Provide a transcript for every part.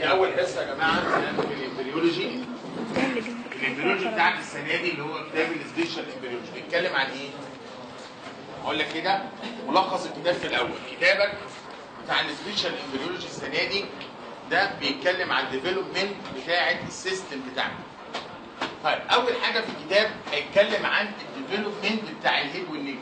دي اول حصه يا جماعه في الامبريولوجي الامبريولوجي بتاعك السنه دي اللي هو كتاب السبيشال امبريولوجي بيتكلم عن ايه؟ اقول لك كده ملخص الكتاب في الاول كتابك بتاع السبيشال امبريولوجي السنه دي ده بيتكلم عن الديفلوبمنت بتاعه السيستم بتاعنا طيب اول حاجه في الكتاب هيتكلم عن الديفلوبمنت بتاع الهيد والنيك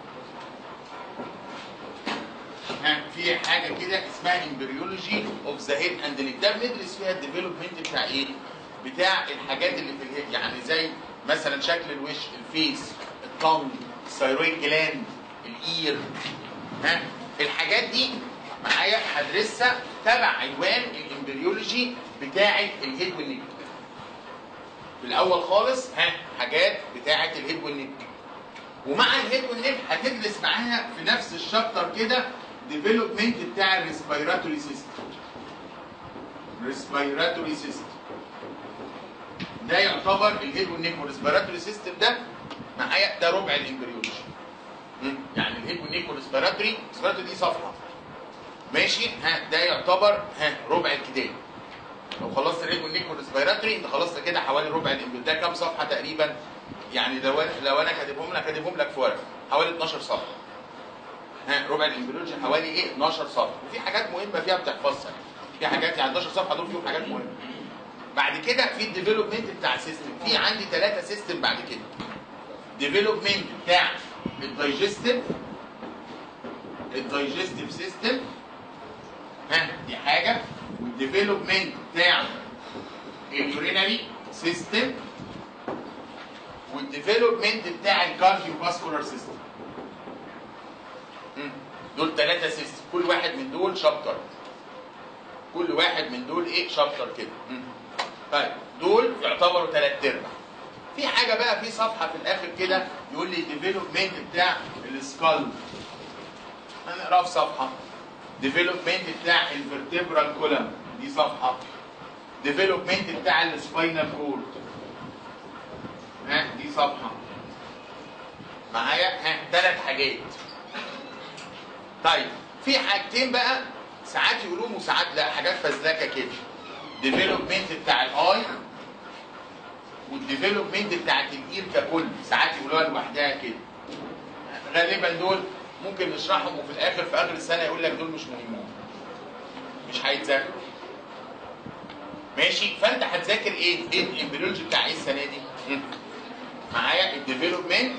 ها في حاجه كده اسمها امبريولوجي اوف ذا هيد اند نيك ده بندرس فيها الديفلوبمنت بتاع ايه؟ بتاع الحاجات اللي في الهيد يعني زي مثلا شكل الوش الفيس الطن الثيرويد جلاند الاير ها الحاجات دي معايا هدرسها تبع عنوان الامبريولوجي بتاع الهيد والنيك في الاول خالص ها حاجات بتاعه الهيد والنيك ومع الهيد والنيك هتدرس معاها في نفس الشابتر كده ديفلوبمنت بتاع الريسبيراتوري سيستم ريسبيراتوري سيستم ده يعتبر الهيد والنيك والريسبيراتوري سيستم ده معايا ده ربع الامبريولوجي يعني الهيد والنيك والريسبيراتوري الريسبيراتوري دي صفحه ماشي ها ده يعتبر ها ربع الكتاب لو خلصت الهيد والنيك والريسبيراتوري انت خلصت كده حوالي ربع الامبريولوجي ده كام صفحه تقريبا يعني لو انا لو انا كاتبهم لك كاتبهم لك في ورقه حوالي 12 صفحه ها ربع الامبريولوجي حوالي ايه 12 صفحه وفي حاجات مهمه فيها بتحفظها في حاجات يعني 11 صفحه دول فيهم حاجات مهمه بعد كده في الديفلوبمنت بتاع سيستم في عندي ثلاثه سيستم بعد كده ديفلوبمنت بتاع الدايجستيف الدايجستيف سيستم ها دي حاجه والديفلوبمنت بتاع اليورينري سيستم والديفلوبمنت بتاع الكارديو فاسكولار سيستم دول ثلاثه سيستم كل واحد من دول شابتر كل واحد من دول ايه شابتر كده مم. طيب دول يعتبروا ثلاث ارباع في حاجه بقى في صفحه في الاخر كده يقول لي ديفلوبمنت بتاع السكال هنقراه في صفحه ديفلوبمنت بتاع الفرتبرال كولم دي صفحه ديفلوبمنت بتاع السباينال كورد ها دي صفحه معايا ها ثلاث حاجات طيب في حاجتين بقى ساعات يقولوهم وساعات لا حاجات فزلكه كده ديفلوبمنت بتاع الاي والديفلوبمنت بتاعت الاير ككل ساعات يقولوها لوحدها كده غالبا دول ممكن نشرحهم وفي الاخر في اخر السنه يقول لك دول مش مهمين مش هيتذاكروا ماشي فانت هتذاكر ايه ايه الامبريولوجي بتاع ايه السنه دي معايا الديفلوبمنت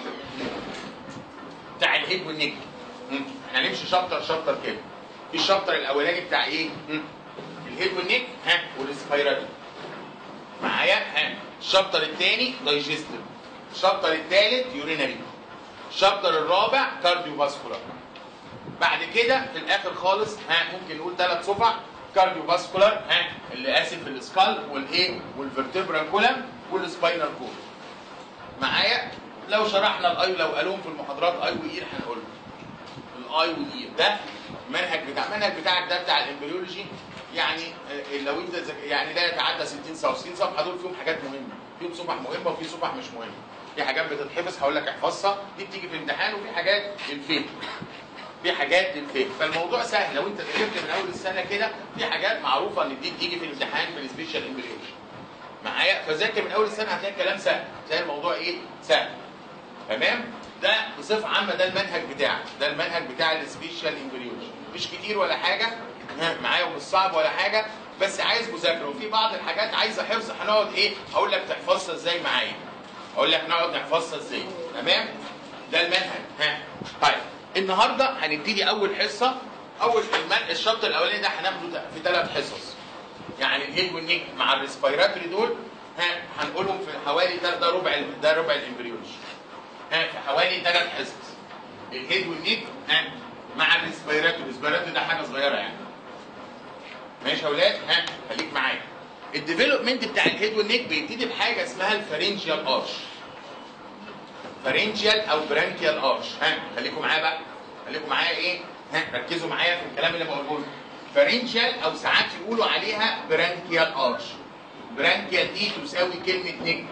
بتاع الهيد والنيك احنا هنمشي شابتر شابتر كده في الشابتر الاولاني بتاع ايه الهيد والنيك ها والريسبيراتوري معايا ها الشابتر الثاني دايجستيف الشابتر الثالث يورينري الشابتر الرابع كارديو فاسكولار بعد كده في الاخر خالص ها ممكن نقول ثلاث صفح كارديو فاسكولار ها اللي اسف السكال والايه والفرتبرال كولم والسباينال كورد معايا لو شرحنا الاي لو قالوهم في المحاضرات اي واير هنقولهم الاي والاير ده المنهج بتاع المنهج بتاعك ده بتاع الامبريولوجي يعني لو انت زك... يعني لا يتعدى 60 60 صفحه دول فيهم حاجات مهمه فيهم صفح مهمه وفي صفح مش مهمه في حاجات بتتحفظ هقول لك احفظها دي بتيجي في الامتحان وفي حاجات للفهم في حاجات للفهم فالموضوع سهل لو انت ذاكرت من اول السنه كده في حاجات معروفه ان دي بتيجي في الامتحان في السبيشال امبريولوجي معايا فذاكر من اول السنه هتلاقي الكلام سهل تلاقي الموضوع ايه سهل تمام ده بصفه عامه ده المنهج بتاعك ده المنهج بتاع السبيشال امبريولوجي مش كتير ولا حاجه معايا ومش صعب ولا حاجه بس عايز مذاكره وفي بعض الحاجات عايزه حفظ هنقعد ايه هقول لك تحفظها ازاي معايا اقول لك نقعد نحفظها ازاي تمام ده المنهج ها طيب النهارده هنبتدي اول حصه اول المن... الشابتر الاولاني ده هناخده في ثلاث حصص يعني الهيد والنيك مع الريسبيراتوري دول ها هنقولهم في حوالي ده, ده ربع ده ربع الامبريولوجي ها في حوالي ثلاث حصص الهيد والنيك ها مع الريسبيراتوري الريسبيراتوري ده حاجه صغيره يعني ماشي يا اولاد ها خليك معايا الديفلوبمنت بتاع الهيد والنيك بيبتدي بحاجه اسمها الفارنجيال ارش فارنجيال او برانكيال ارش ها خليكم معايا بقى خليكم معايا ايه ها ركزوا معايا في الكلام اللي بقوله لكم فارنجيال او ساعات يقولوا عليها برانكيال ارش برانكيال دي تساوي كلمه نيك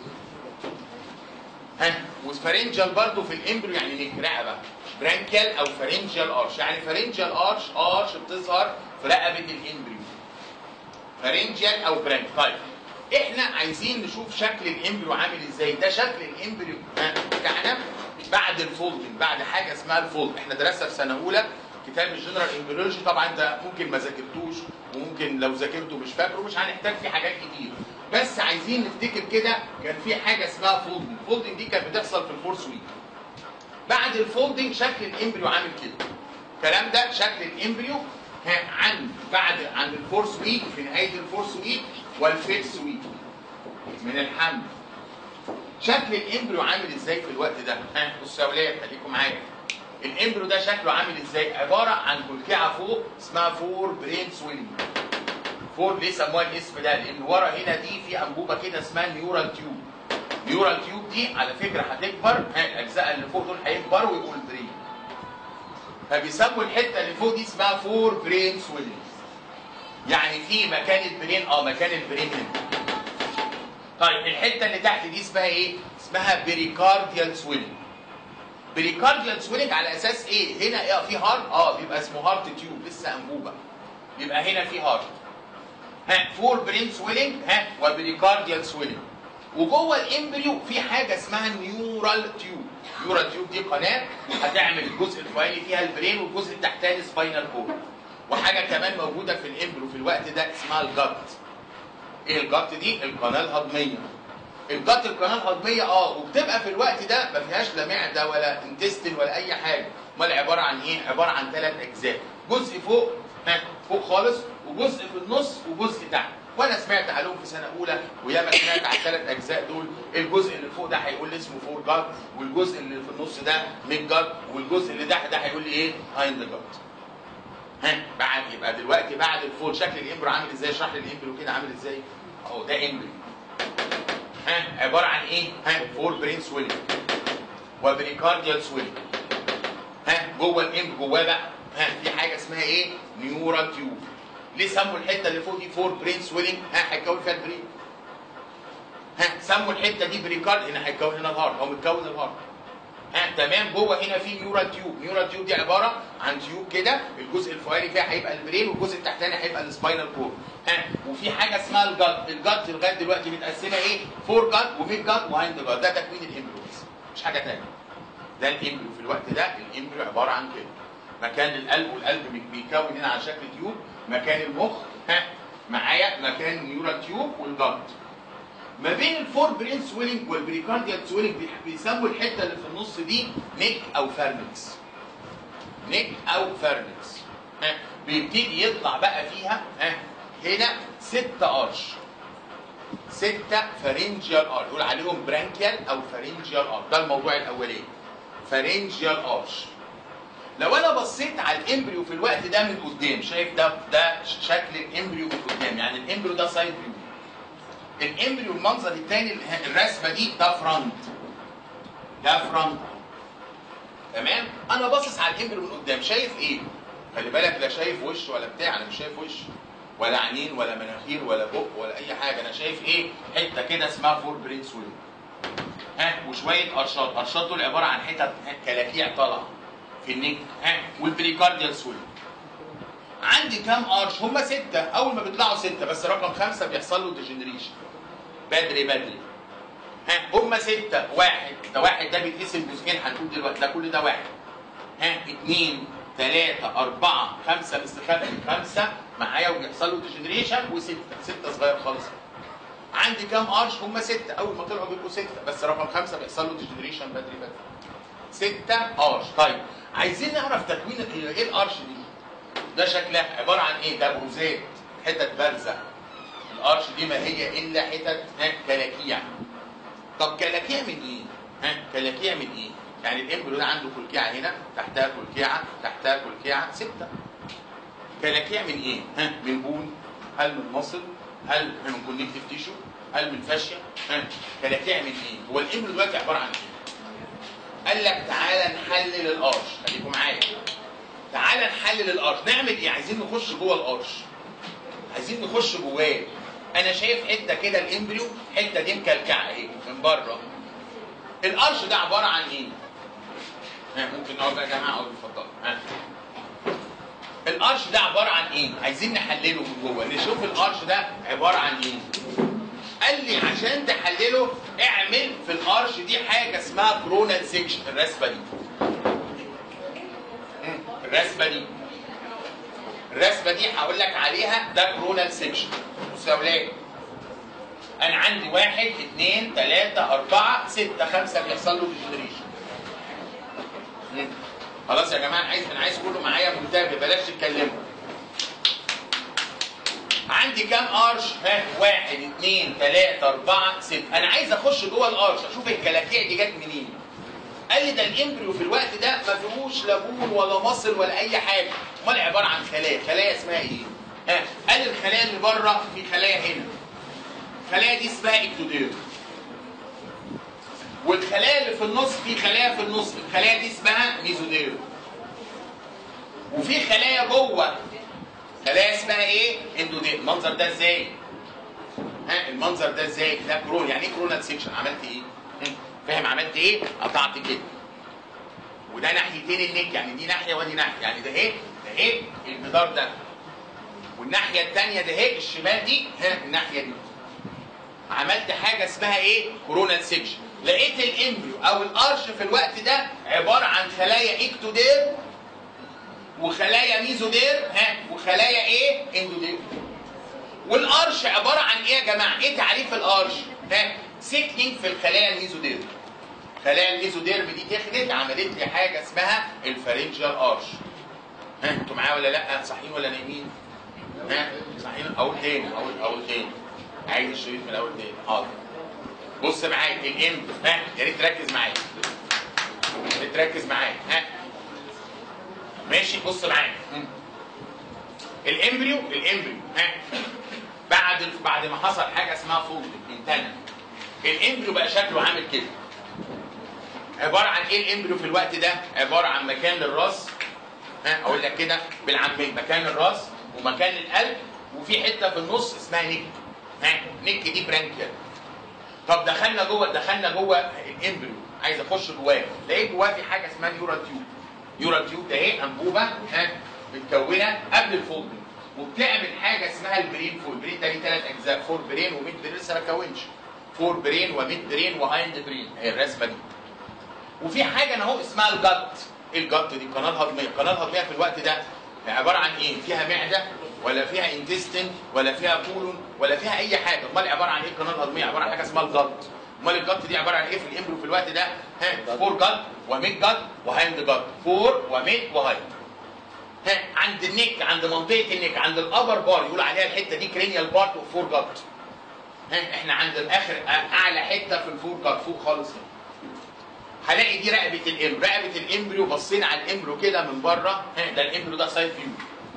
ها وفارنجيال برضو في الامبريو يعني نيك رقبه برانكيال او فارنجيال ارش يعني فارنجيال ارش ارش بتظهر في رقبه الامبريو فارنجيال او برانك طيب احنا عايزين نشوف شكل الامبريو عامل ازاي ده شكل الامبريو ها، بتاعنا بعد الفولدنج بعد حاجه اسمها الفولد احنا درسنا في سنه اولى كتاب الجنرال امبريولوجي طبعا انت ممكن ما ذاكرتوش وممكن لو ذاكرته مش فاكره مش هنحتاج فيه حاجات كتير بس عايزين نفتكر كده كان في حاجه اسمها فولدنج الفولدنج دي كانت بتحصل في الفورس ويك بعد الفولدنج شكل الامبريو عامل كده الكلام ده شكل الامبريو ها، عن بعد عن الفورس ويك في نهايه الفورس ويك والفيكس ويك من الحمل شكل الامبريو عامل ازاي في الوقت ده ها بصوا يا ولاد خليكم معايا الامبريو ده شكله عامل ازاي عباره عن كلكعه فوق اسمها فور برين سويلنج فور ليه سموها الاسم ده لان ورا هنا دي في انبوبه كده اسمها نيورال تيوب نيورال تيوب دي على فكره هتكبر ها، الاجزاء اللي فوق دول هيكبروا ويبقوا البرين فبيسموا الحته اللي فوق دي اسمها فور برين سويلنج يعني في مكان البرين اه مكان البرين هنا طيب الحته اللي تحت دي اسمها ايه اسمها بريكارديال سويلنج بريكارديال سويلنج على اساس ايه هنا ايه في هارت اه بيبقى اسمه هارت تيوب لسه انبوبه يبقى هنا في هارت ها فور برين سويلنج ها وبريكارديال سويلنج وجوه الامبريو في حاجه اسمها نيورال تيوب نيورال تيوب دي قناه هتعمل الجزء الفوقاني فيها البرين والجزء التحتاني سباينال كورد وحاجه كمان موجوده في الامبريو في الوقت ده اسمها الجت ايه الجت دي القناه الهضميه الجت القناه الهضميه اه وبتبقى في الوقت ده ما فيهاش لا معده ولا انتستين ولا اي حاجه امال عباره عن ايه عباره عن ثلاث اجزاء جزء فوق ها فوق خالص وجزء في النص وجزء تحت وانا سمعت عليهم في سنه اولى وياما سمعت على الثلاث اجزاء دول الجزء اللي فوق ده هيقول لي اسمه فور جات والجزء اللي في النص ده ميد جات والجزء اللي تحت ده هيقول لي ايه هايند جات ها بعد يبقى دلوقتي بعد الفول شكل الامبرو عامل ازاي اشرح لي الامبرو كده عامل ازاي اهو ده امبرو ها عباره عن ايه ها فور برين سويلنج وبريكارديال سويلنج ها جوه الامب جواه بقى ها في حاجه اسمها ايه نيورال تيوب ليه سموا الحته اللي فوق دي فور برين سويلنج ها هيتكون فيها البرين ها سموا الحته دي بريكارد هنا هيتكون هنا الهارت او متكون الهارت ها تمام جوه هنا في نيورال تيوب نيورال تيوب دي عباره عن تيوب كده الجزء الفوقاني فيها هيبقى البرين والجزء التحتاني هيبقى السباينال كورد ها وفي حاجه اسمها الجات الجات لغايه دلوقتي متقسمه ايه فور جات وميد جات وهايند جات ده تكوين الامبريو بس مش حاجه ثانيه ده الامبريو في الوقت ده الامبريو عباره عن كده مكان القلب والقلب بي- بيكون هنا على شكل تيوب مكان المخ ها معايا مكان نيورال تيوب والجات ما بين الفور برين سويلنج والبريكارديال سويلنج بي- بيسموا الحته اللي في النص دي نيك او فارنكس نيك او فارنكس ها بيبتدي يطلع بقى فيها ها هنا ستة ارش ستة فارنجيال ارش يقول عليهم برانكيال او فارنجيال ارش ده الموضوع الاولاني فارنجيال ارش لو انا بصيت على الامبريو في الوقت ده من قدام شايف ده ده شكل الامبريو من قدام يعني الامبريو ده سايد فيو الامبريو المنظر الثاني الرسمه دي ده فرونت ده فرونت تمام انا باصص على الامبريو من قدام شايف ايه خلي بالك لا شايف وش ولا بتاع انا مش شايف وش ولا عينين ولا مناخير ولا بق ولا اي حاجه انا شايف ايه حته كده اسمها فور برين سويل ها وشويه قرشات قرشات دول عباره عن حتت كلاكيع طالعه في النجم ها والبريكارديال سويل عندي كام ارش هم ستة اول ما بيطلعوا ستة بس رقم خمسة بيحصل له ديجنريشن بدري بدري ها هم ستة واحد ده واحد ده بيتقسم جزئين هنقول دلوقتي ده كل ده واحد ها اثنين ثلاثة أربعة خمسة مستخبي خمسة معايا وبيحصل له ديجنريشن وستة ستة صغير خالص عندي كام ارش هم ستة اول ما طلعوا بيبقوا ستة بس رقم خمسة بيحصل له ديجنريشن بدري بدري ستة ارش طيب عايزين نعرف تكوين ال- ايه الارش دي ده شكلها عباره عن ايه ده بروزات حتت بارزه الارش دي ما هي الا حتت ها كلاكيع طب كلاكيع من ايه ها كلاكيع من ايه يعني الامبريو ده عنده كلكيعه هنا تحتها كلكيعه تحتها كلكيعه سته كلاكيع من ايه ها من بون هل من مصل هل من كونكتيف تيشو هل من فاشيا ها كلاكيع من ايه هو الامبريو دلوقتي عباره عن ايه قال لك تعالى نحلل الارش خليكم معايا تعالى نحلل الارش نعمل ايه عايزين نخش جوه الارش عايزين نخش جواه انا شايف حته كده الامبريو حته دي مكلكعه اهي من بره الارش ده عباره عن ايه ها ممكن نقعد بقى يا جماعه اقعدوا اتفضلوا ها الارش ده عباره عن ايه عايزين نحلله من جوه نشوف الارش ده عباره عن ايه قال لي عشان تحلله اعمل في الارش دي حاجه اسمها كرونال سيكشن الرسمه دي مم، الرسمه دي الرسمه دي هقول لك عليها ده كرونال سيكشن بص يا ولاد انا عندي واحد اثنين ثلاثة أربعة ستة خمسة بيحصل له ديجنريشن خلاص يا جماعة أنا عايز أنا عايز كله معايا منتبه بلاش تتكلموا عندي كام قرش؟ ها واحد اثنين ثلاثة أربعة ستة أنا عايز أخش جوه القرش أشوف الكلاكيع دي جت منين قال لي ده الامبريو في الوقت ده ما فيهوش لابون ولا مصل ولا اي حاجه امال عباره عن خلايا خلايا اسمها ايه ها قال الخلايا اللي بره في خلايا هنا الخلايا دي اسمها اكتودير والخلايا اللي في النص في خلايا في النص الخلايا دي اسمها ميزودير وفي خلايا جوه خلايا اسمها ايه اندودير المنظر ده ازاي ها المنظر ده ازاي ده كرون يعني ايه كرونال سيكشن عملت ايه هم، فاهم عملت ايه قطعت كده وده ناحيتين النك يعني دي ناحيه ودي ناحيه يعني ده ايه ده ايه الجدار ده والناحيه الثانيه ده ايه الشمال دي ها الناحيه دي عملت حاجه اسمها ايه كورونال سيكشن لقيت الامبريو او القرش في الوقت ده عباره عن خلايا اكتودير وخلايا ميزودير ها وخلايا ايه اندودير والقرش عباره عن ايه يا جماعه ايه تعريف القرش ها سيكنينج في الخلايا الميزودير خلايا الميزوديرم دي دخلت عملت لي حاجه اسمها الفارنجيال ارش ها انتوا معايا ولا لا صاحيين ولا نايمين ها صاحيين اقول تاني اقول اقول تاني عايز الشريط من الاول تاني حاضر بص معايا الام ها يا ريت تركز معايا يا ريت تركز معايا ها ماشي بص معايا مم. الامبريو الامبريو ها بعد بعد ما حصل حاجه اسمها فولد انتنى الامبريو بقى شكله عامل كده عباره عن ايه الامبريو في الوقت ده عباره عن مكان للراس ها اقول لك كده بالعاميه مكان الراس ومكان القلب وفي حته في النص اسمها نك ها نك دي برانكيال طب دخلنا جوه دخلنا جوه الامبريو عايز اخش جواه لقيت جواه في حاجه اسمها نيورا تيوب نيورا تيوب ده ايه انبوبه ها متكونه قبل الفولدنج وبتعمل حاجه اسمها البرين فول البرين ده ليه ثلاث اجزاء فور برين وميد برين لسه ما اتكونش فور برين وميد برين وهايند برين هي الرسمه دي وفي حاجه انا اهو اسمها الجت ايه الجت دي القناه الهضميه القناه الهضميه في الوقت ده عباره عن ايه فيها معده ولا فيها انتستين ولا فيها كولون ولا فيها اي حاجه امال عباره عن ايه القناه الهضميه عباره عن حاجه اسمها الجت امال الجت دي عباره عن ايه في الامبريو في الوقت ده ها فور جت وميد جت وهايند جت فور وميد وهايند ها عند النك عند منطقه النك عند الابر بار يقول عليها الحته دي كرينيال بارت وفور جت ها احنا عند الاخر اعلى حته في الفور جت فوق خالص هنا هلاقي دي رقبه الامبريو رقبه الامبريو بصينا على الامبريو كده من بره ها ده الامبريو ده سايد فيو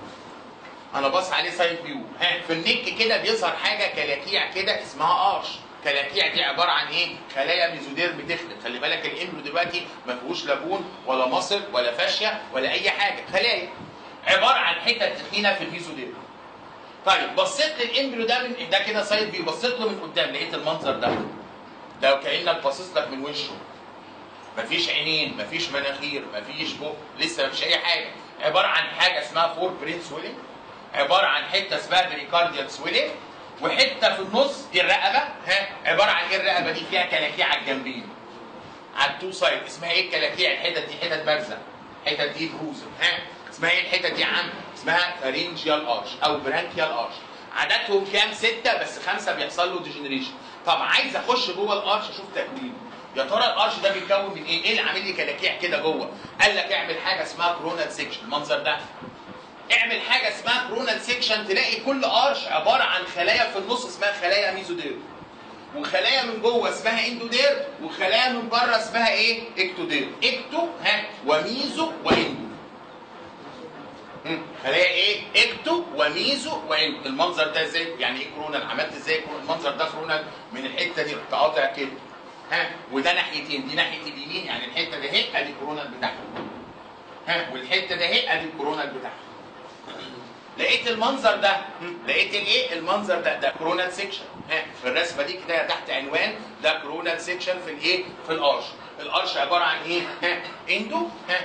انا باص عليه سايد فيو ها في النك كده بيظهر حاجه كلاكيع كده اسمها ارش كلاكيع دي عباره عن ايه خلايا ميزودير بتخلق خلي بالك الامبريو دلوقتي ما فيهوش لابون ولا مصل ولا فاشيه ولا اي حاجه خلايا عباره عن حتت تخينه في الميزودير طيب بصيت للامبريو ده من ده كده سايد فيو بصيت له من قدام لقيت المنظر ده ده كانك باصص لك من وشه مفيش عينين مفيش مناخير مفيش بق لسه مفيش اي حاجه عباره عن حاجه اسمها فور برين سويلنج عباره عن حته اسمها بريكارديال سويلنج وحته في النص دي الرقبه ها عباره عن ايه الرقبه دي فيها كلاكيع على الجنبين على التو سايد اسمها ايه الكلاكيع الحتت دي حتت بارزه الحتت دي بروزه ها اسمها ايه الحتت دي يا عم اسمها فارنجيال ارش او برانكيال ارش عددهم كام ستة بس خمسة بيحصل له ديجنريشن طب عايز اخش جوه الارش اشوف تكوينه يا ترى الارش ده بيتكون من ايه؟ ايه اللي عامل لي كلاكيع كده جوه؟ قال لك اعمل حاجه اسمها كرونال سيكشن المنظر ده. اعمل حاجه اسمها كرونال سيكشن تلاقي كل ارش عباره عن خلايا في النص اسمها خلايا ميزودير. وخلايا من جوه اسمها اندودير وخلايا من بره اسمها ايه؟ اكتودير. اكتو ها وميزو واندو. خلايا ايه؟ اكتو وميزو واندو. المنظر ده ازاي؟ يعني ايه كرونال؟ عملت ازاي المنظر ده كرونال من الحته دي رحت قاطع كده. ها وده ناحيتين دي ناحيه اليمين يعني الحته ده اهي ادي الكورونال بتاعها ها والحته ده اهي ادي الكورونال بتاعها لقيت المنظر ده لقيت الايه المنظر ده ده كورونال سيكشن ها في الرسمه دي كده تحت عنوان ده كورونال سيكشن في الايه في الارش الارش عباره عن ايه ها اندو ها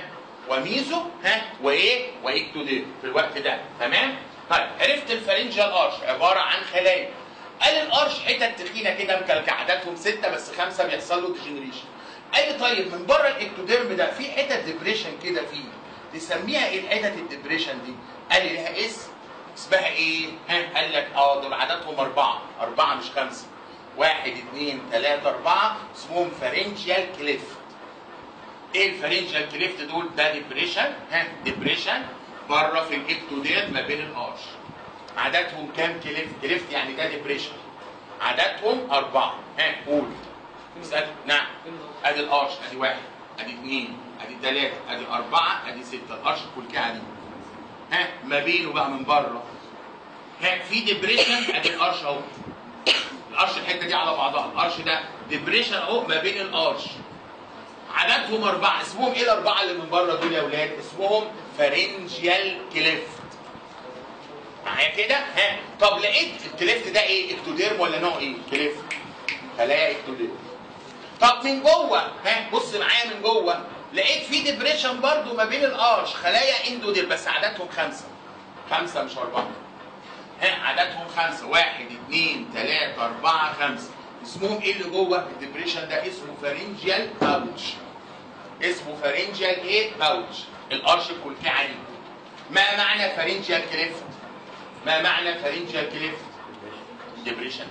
وميزو ها وايه واكتودير في الوقت ده تمام طيب عرفت الفارنجيال ارش عباره عن خلايا قال الارش حتت تخينه كده مكلكعه عددهم سته بس خمسه بيحصل له ديجنريشن قال لي طيب من بره الاكتوديرم ده في حتت ديبريشن كده فيه تسميها ايه الحتت الديبريشن دي؟ قال لي لها اسم اسمها ايه؟ ها قال لك اه دول عددهم اربعه اربعه مش خمسه واحد اثنين ثلاثه اربعه اسمهم فارنجيال كليفت ايه الفارنجيال كليفت دول؟ ده ديبريشن ها ديبريشن بره في الاكتودير ما بين الارش عددهم كام كليفت؟ كليفت يعني ده ديبريشن عددهم اربعه ها قول اسال نعم ادي الارش ادي واحد ادي اثنين ادي ثلاثه ادي اربعه ادي سته الارش الكلكعه دي ها ما بينه بقى من بره ها في ديبريشن ادي الارش اهو الارش الحته دي على بعضها الارش ده ديبريشن اهو ما بين الارش عددهم اربعه اسمهم ايه الاربعه اللي من بره دول يا اولاد اسمهم فارنجيال كليفت معايا كده ها طب لقيت الكليفت ده ايه اكتوديرم ولا نوع ايه كليفت خلايا اكتوديرم طب من جوه ها بص معايا من جوه لقيت في ديبريشن برضو ما بين الارش خلايا اندودير بس عددهم خمسه خمسه مش اربعه ها عددهم خمسه واحد اثنين ثلاثه اربعه خمسه اسمهم ايه اللي جوه الديبريشن ده اسمه فارنجيال باوتش اسمه فارنجيال ايه باوتش الارش الكلكعه دي ما معنى فارنجيال كليفت ما معنى فارنجيال كليفت ديبريشن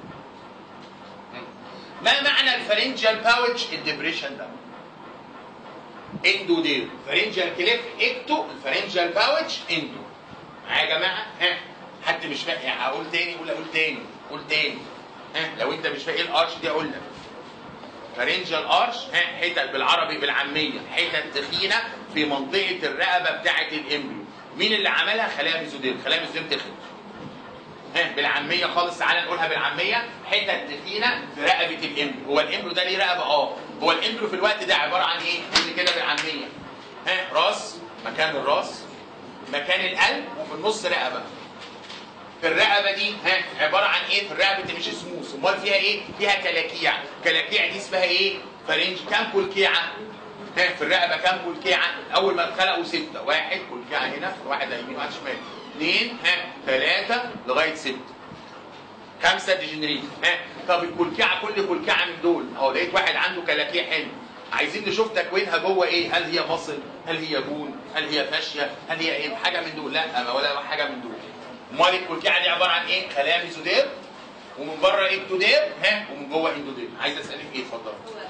ما معنى الفارنجيال باوتش الديبريشن ده اندو دير فارنجيال كليف اكتو الفارنجيال باوتش اندو معايا يا جماعه ها حد مش فاهم يعني اقول تاني قول اقول تاني قول تاني ها لو انت مش فاهم ايه الارش دي اقول لك فارنجيال ارش ها حتت بالعربي بالعاميه حتت تخينه في منطقه الرقبه بتاعه الامبريو مين اللي عملها خلايا ميزودير خلايا ميزودير تخن ها بالعاميه خالص تعالى نقولها بالعاميه حتت تخينه في رقبه الامبريو هو الامبريو ده ليه رقبه اه هو الامبريو في الوقت ده عباره عن ايه قول كده بالعاميه ها راس مكان الراس مكان القلب وفي النص رقبه في الرقبه دي ها عباره عن ايه في الرقبه دي مش سموث امال فيها ايه فيها كلاكيع كلاكيع دي اسمها ايه فرنج كام كلكيعه ها في الرقبه كام كلكيعه اول ما اتخلقوا سته واحد كلكيعه هنا واحد على يمين واحد شمال اثنين ها ثلاثه لغايه سته خمسه ديجنريت ها طب الكلكيعه كل كلكيعه من دول اهو لقيت واحد عنده كلاكيع حلو عايزين نشوف تكوينها جوه ايه هل هي مصل هل هي بون هل هي فاشيه هل هي ايه حاجه من دول لا ولا حاجه من دول امال الكلكيعه دي عباره عن ايه خلايا ميزودير ومن بره اكتودير ها ومن جوه اندودير عايز اسالك ايه اتفضل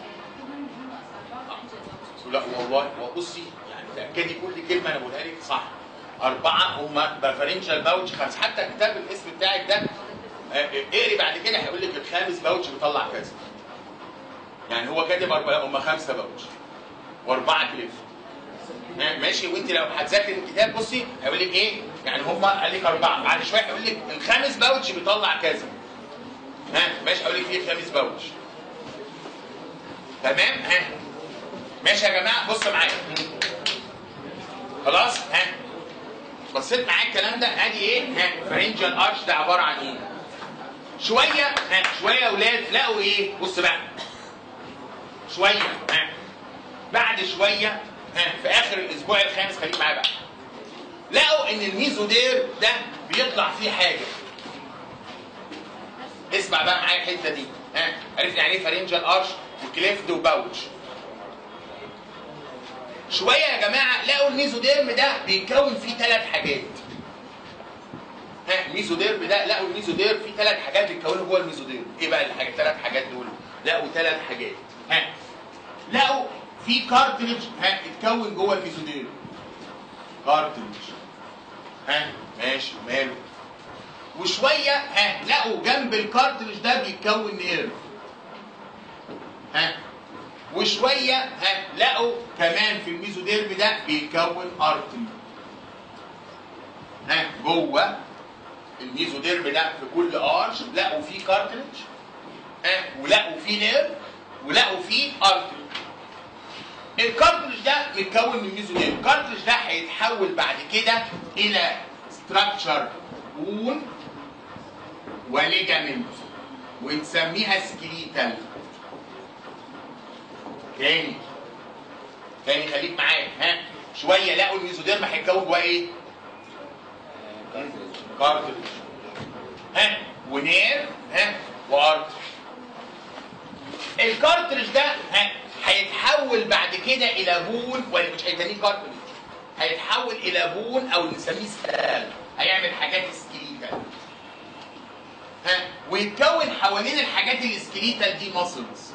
لا والله وبصي يعني تاكدي كل كلمه انا بقولها لك صح اربعه هم برفرنشال باوتش خمسه حتى كتاب الاسم بتاعك ده اقري بعد كده هيقول لك الخامس باوتش بيطلع كذا يعني هو كاتب اربعه هم خمسه باوتش واربعه كليف ماشي وانت لو هتذاكر الكتاب بصي هيقول لك ايه يعني هم قال لك اربعه بعد شويه هيقول لك الخامس باوتش بيطلع كذا ها ماشي هقول لك ايه الخامس باوتش تمام ها ماشي يا جماعه بص معايا خلاص ها بصيت معايا الكلام ده ادي ايه ها فرنجال ارش ده عباره عن ايه شويه ها شويه يا اولاد لقوا ايه بص بقى شويه ها بعد شويه ها في اخر الاسبوع الخامس خليك معايا بقى لقوا ان الميزودير ده بيطلع فيه حاجه اسمع بقى معايا الحته دي ها عرفت يعني ايه فرنجال ارش وكليفت وباوتش شويه يا جماعه لقوا الميزوديرم ده بيتكون فيه ثلاث حاجات ها الميزوديرم ده لقوا الميزوديرم فيه ثلاث حاجات بيتكونوا جوه الميزوديرم ايه بقى الحاجات الثلاث حاجات دول لقوا ثلاث حاجات ها لقوا في كارتريج ها اتكون جوه الميزوديرم كارتريج ها ماشي ماله وشويه ها لقوا جنب الكارتريج ده بيتكون نيرف ها وشويه ها لقوا كمان في الميزوديرم ده بيتكون ارتري ها جوه الميزوديرم ده في كل ارش لقوا فيه كارتريج ها ولقوا فيه نيرف ولقوا فيه ارتري الكارتريج ده متكون من ميزوديرم الكارتريج ده هيتحول بعد كده الى ستراكشر بون وليجامنت ونسميها سكليتال تاني تاني خليك معايا ها شويه لقوا الميزوديرم هيتكون جواه ايه؟ كارتريج ها ونير ها وارتريج الكارتريج ده ها هيتحول بعد كده الى بون ولا مش هيسميه كارتريج هيتحول الى بون او نسميه سلام هيعمل حاجات سكيليتال ها ويتكون حوالين الحاجات السكيليتال دي ماسلز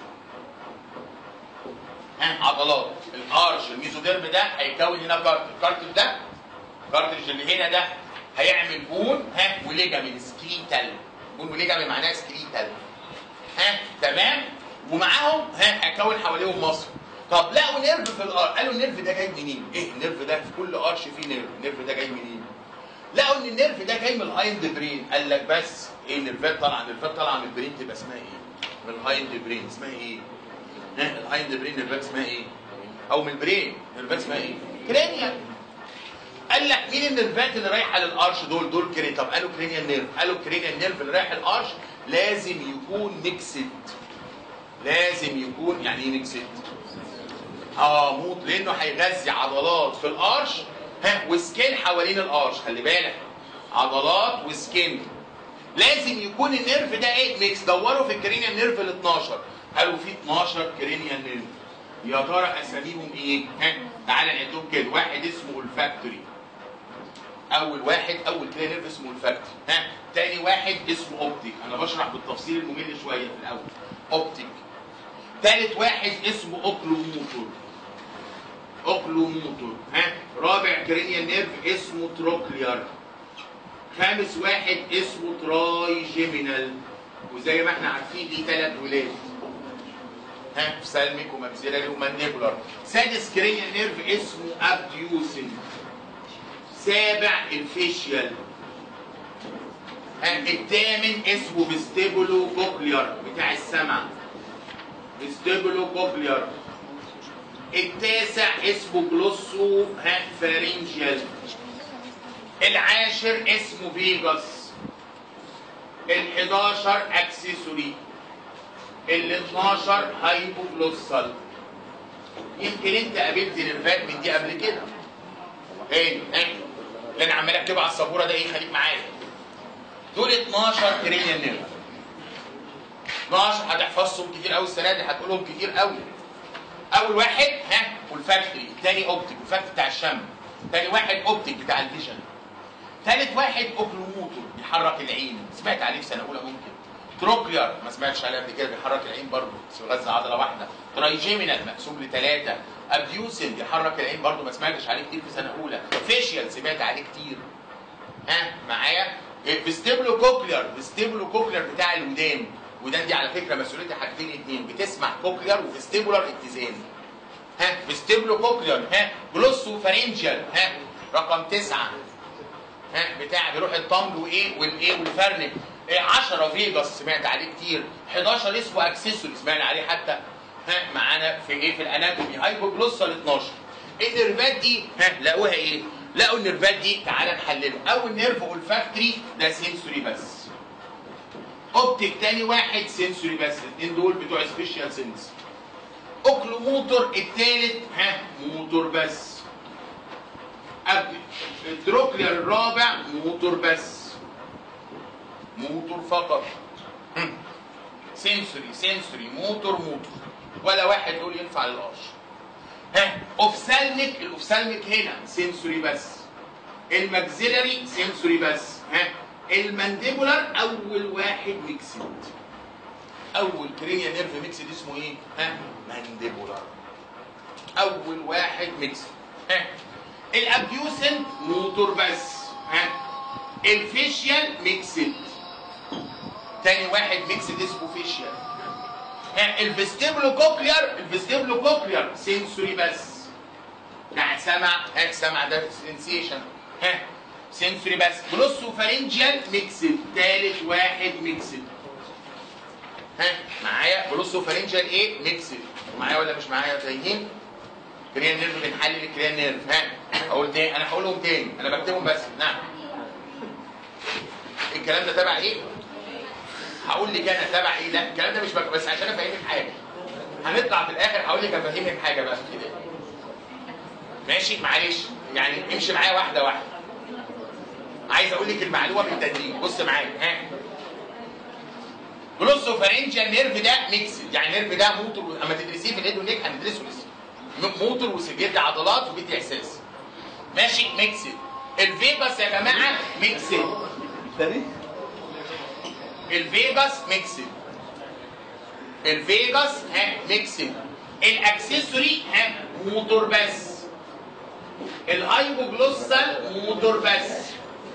ها عضلات الارش الميزوديرم ده هيكون هنا كارتريج الكارتريج ده الكارتريج اللي هنا ده هيعمل بون ها وليجامنت سكيليتال بون وليجامنت معناها سكيليتال ها تمام ومعاهم ها هيكون حواليهم مصر طب لقوا نيرف في الارش قالوا النيرف ده جاي منين ايه النيرف ده في كل ارش فيه نيرف النيرف ده جاي منين لقوا ان النيرف ده جاي من الهايند برين قال لك بس ايه النيرفات طالعه النيرفات طالعه من البرين تبقى اسمها ايه من الهايند برين اسمها ايه ها الهايند برين نيرفات اسمها ايه او من البرين نيرفات اسمها ايه كرينيال قال لك مين النيرفات اللي رايحه للارش دول دول كري طب قالوا كرينيال نيرف قالوا كرينيال نيرف اللي رايح الارش لازم يكون ميكسد لازم يكون يعني ايه ميكسد اه موت لانه هيغذي عضلات في الارش ها وسكين حوالين الارش خلي بالك عضلات وسكين لازم يكون النيرف ده ايه ميكس دوروا في الكرينيال نيرف ال 12 قالوا في 12 كرينيال نيرف يا ترى اساميهم ايه ها تعال نعدهم كده واحد اسمه الفاكتوري اول واحد اول كده نيرف اسمه الفاكتوري ها تاني واحد اسمه اوبتيك انا بشرح بالتفصيل الممل شويه في الاول اوبتيك تالت واحد اسمه اوكلوموتور اوكلوموتور ها رابع كرينيال نيرف اسمه تروكليار خامس واحد اسمه تراي جيمينال وزي ما احنا عارفين ليه ثلاث ولاد ها سالميك وماكسيلاري ومانديبولار سادس كرينيال نيرف اسمه ابديوسن سابع الفيشيال ها الثامن اسمه فيستيبولو كوكليار بتاع السمع فيستيبولو كوكليار التاسع اسمه جلوسو ها فارينجيال العاشر اسمه فيجاس ال11 اكسسوري ال12 هايبوجلوسال يمكن انت قابلت نيرفات من دي قبل كده ايه ايه اللي انا عمال اكتبه على السبوره ده ايه خليك معايا دول 12 كرينيال نيرف 12 هتحفظهم كتير قوي السنه دي هتقولهم كتير قوي اول واحد ها والفاكتوري الثاني اوبتيك والفاكتوري بتاع الشم ثاني واحد اوبتيك بتاع الفيجن ثالث واحد اوكلوموتور بيحرك العين سمعت عليه في سنه اولى ممكن تروكليار ما سمعتش عليه قبل كده بيحرك العين برضه بس بيغذي عضله واحده ترايجيمينال مقسوم لثلاثه ابديوسن بيحرك العين برضه ما سمعتش عليه كتير في سنه اولى فيشيال سمعت عليه كتير ها معايا فيستيبلو كوكليار فيستيبلو كوكليار بتاع الودان ودان دي على فكره مسؤوليتها حاجتين اتنين بتسمع كوكليار وفيستيبولار اتزان ها فيستيبلو كوكليار ها جلوسو فارنجيال ها رقم تسعه ها بتاع بيروح الطمل وايه والايه والفرنك إيه 10 فيجاس سمعت عليه كتير 11 اسمه اكسسوري سمعنا عليه حتى ها معانا في ايه في الاناتومي هايبوجلوسال 12 النيرفات دي ها لقوها ايه؟ لقوا النيرفات دي تعالى نحللها اول نيرف اولفاكتوري ده سنسوري بس اوبتيك تاني واحد سنسوري بس الاثنين دول بتوع سبيشال سنس اوكلوموتور الثالث ها موتور بس قبل التروكلير الرابع موتور بس موتور فقط سنسوري سنسوري موتور موتور ولا واحد دول ينفع للقش ها اوفسالميك الاوفسالميك هنا سنسوري بس الماكسيلاري سنسوري بس ها المانديبولار اول واحد ميكسد اول كرينيا نيرف ميكسد اسمه ايه ها مانديبولار اول واحد ميكسد ها الابديوسن موتور بس ها الفيشيال ميكسد تاني واحد ميكسد اسمه فيشيال ها الفيستيبلو كوكليار الفيستيبلو كوكليار سنسوري بس بتاع سمع ها سمع ده سنسيشن ها سنسوري بس جلوسو فارنجيال ميكسد تالت واحد ميكسد ها معايا جلوسو فارنجيال ايه ميكسد معايا ولا مش معايا تايهين كريان نيرف بنحلل الكريان نيرف ها اقول تاني انا هقولهم تاني انا بكتبهم بس نعم الكلام ده تبع ايه هقول لك انا تبع ايه لا الكلام ده مش بك... بس عشان افهمك حاجه هنطلع في الاخر هقول لك افهمك حاجه بقى كده ماشي معلش يعني امشي معايا واحده واحده عايز اقول لك المعلومه بالتدريج بص معايا ها جلوسوفارنجيال نيرف ده ميكسد يعني النيرف ده موتور اما تدرسيه في الهيد والنيك هندرسه لسه م- موتور وبيدي عضلات وبيدي احساس ماشي ميكسد الفيجاس يا جماعه ميكسد تاني الفيجاس ميكسد الفيجاس ها ميكسد الاكسسوري ها موتور بس الهايبوجلوسال موتور بس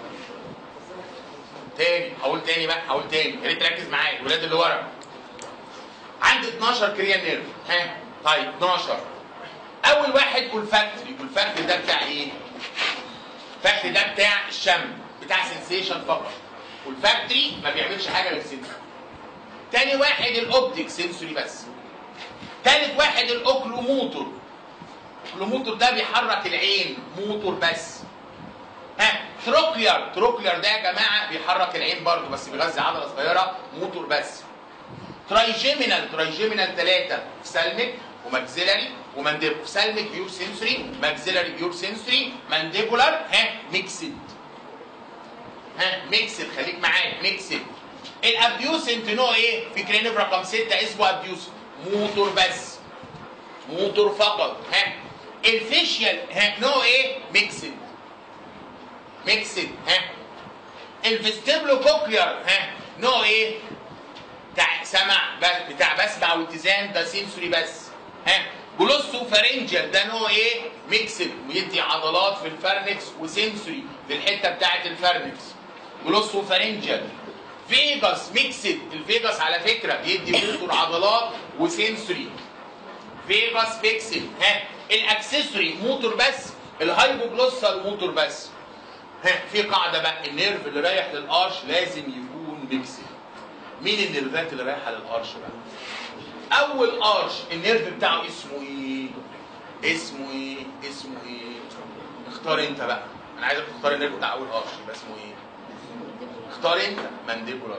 تاني هقول تاني بقى هقول تاني يا ريت تركز معايا الولاد اللي ورا عندي 12 كريان نيرف ها طيب 12 اول واحد والفاكتوري والفاكتوري ده بتاع ايه؟ الفاكتوري ده بتاع الشم بتاع سنسيشن فقط والفاكتوري ما بيعملش حاجه غير سنسوري تاني واحد الاوبتيك سنسوري بس تالت واحد الاوكلوموتور الاوكلوموتور ده بيحرك العين موتور بس ها تروكليار تروكليار ده يا جماعه بيحرك العين برضه بس بيغذي عضله صغيره موتور بس ترايجيمينال ترايجيمينال ثلاثه سالميك وماكسيلاري ومانديبول سالميك بيور سنسوري ماكسيلاري بيور سنسوري مانديبولار ها ميكسد ها ميكسد خليك معايا ميكسد الابديوسنت نوع ايه؟ في كرينيف رقم 6 اسمه ابديوسنت موتور بس موتور فقط ها الفيشيال ها نوع ايه؟ ميكسد ميكسد ها الفيستيبلو كوكليار ها نوع ايه؟ بتاع سمع ب- بتاع بسمع واتزان ده سنسوري بس ها جلوسو فارنجل ده نوع ايه؟ ميكسد ويدي عضلات في الفرنكس وسنسوري في الحته بتاعه الفرنكس جلوسو فارنجل فيجاس ميكسد الفيجاس على فكره بيدي موتور عضلات وسنسوري فيجاس ميكسد ها الاكسسوري موتور بس الهايبوجلوسال موتور بس ها في قاعده بقى النيرف اللي رايح للقرش لازم يكون ميكسد مين النيرفات اللي رايحه للقرش بقى اول قرش النيرف بتاعه اسمه ايه اسمه ايه اسمه ايه اختار انت بقى انا عايزك تختار النيرف بتاع اول قرش يبقى اسمه ايه اختار انت مانديبولار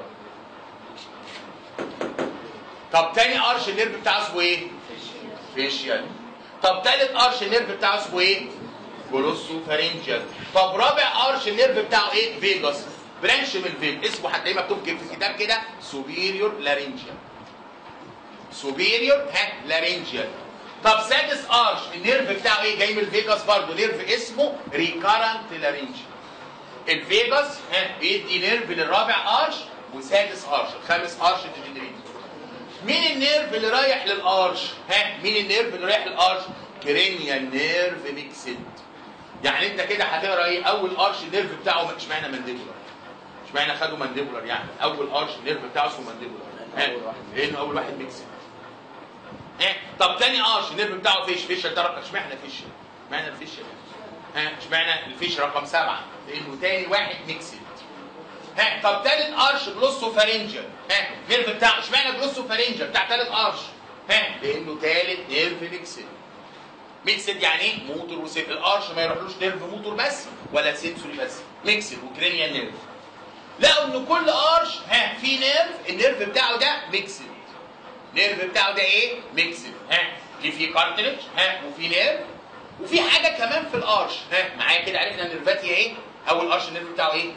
طب تاني قرش النيرف بتاعه اسمه ايه فيشيال طب تالت قرش النيرف بتاعه اسمه ايه جلوسو فارنجال طب رابع قرش النيرف بتاعه ايه فيجاس برانش من الفيج اسمه هتلاقيه مكتوب كده في الكتاب كده سوبيريور لارينجيال سوبيريور ها لارينجيال طب سادس قرش النيرف بتاعه ايه جاي من الفيجاس برضه نيرف اسمه ريكارنت لارينجيال الفيجاس ها بيدي نيرف للرابع قرش وسادس قرش الخامس قرش ديجنريت مين النيرف اللي رايح للقرش ها مين النيرف اللي رايح للقرش كرينيال نيرف ميكسد يعني انت كده هتقرا ايه اول قرش النيرف بتاعه اشمعنى مانديبولار اشمعنى خدوا مانديبولار يعني اول قرش النيرف بتاعه اسمه مانديبولار ها لانه اول واحد ميكسد ها طب تاني قرش النيرف بتاعه فيش فيش ترى اشمعنى فيش اشمعنى الفيش ها اشمعنى الفيش رقم سبعه لانه تاني واحد ميكسد ها طب تالت قرش جلوسو فارنجل ها النيرف بتاعه اشمعنى جلوسو فارنجل بتاع تالت قرش ها لانه تالت نيرف ميكسد ميكسد يعني ايه موتور وسيف القرش ما يروحلوش نيرف موتور بس ولا سنسوري بس ميكسد وكرينيال نيرف لقوا ان كل قرش ها في نيرف النيرف بتاعه ده ميكسد نيرف بتاعه ده ايه ميكسد ها اللي فيه كارتلج ها وفي نيرف وفي حاجه كمان في القرش ها معايا كده عرفنا النيرفات هي ايه اول قرش النيرف بتاعه ايه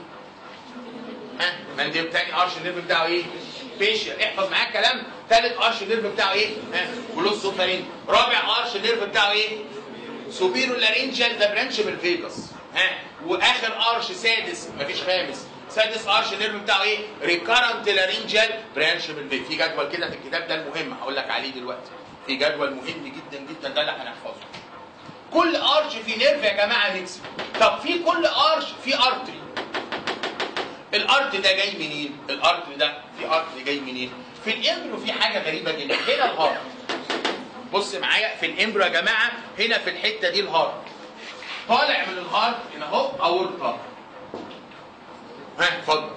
ها منديل تاني قرش النيرف بتاعه ايه فيشيال احفظ معايا الكلام ثالث قرش النيرف بتاعه ايه ها جلوسو فارين رابع قرش النيرف بتاعه ايه سوبيرو لارينجال ده برانش من الفيجاس ها واخر قرش سادس مفيش خامس سادس قرش النيرف بتاعه ايه ريكارنت لارينجال برانش من الفيجاس في جدول كده في الكتاب ده المهم هقول لك عليه دلوقتي في جدول مهم جدا جدا ده اللي هنحفظه كل قرش في نيرف يا جماعه ميكس طب في كل قرش في ارتري الارت ده جاي منين؟ الارت ده في ارت جاي منين؟ في الامبرو في حاجه غريبه جدا هنا الهارت بص معايا في الامبرو يا جماعه هنا في الحته دي الهارت طالع من الهارت هنا اهو اورطه ها اتفضل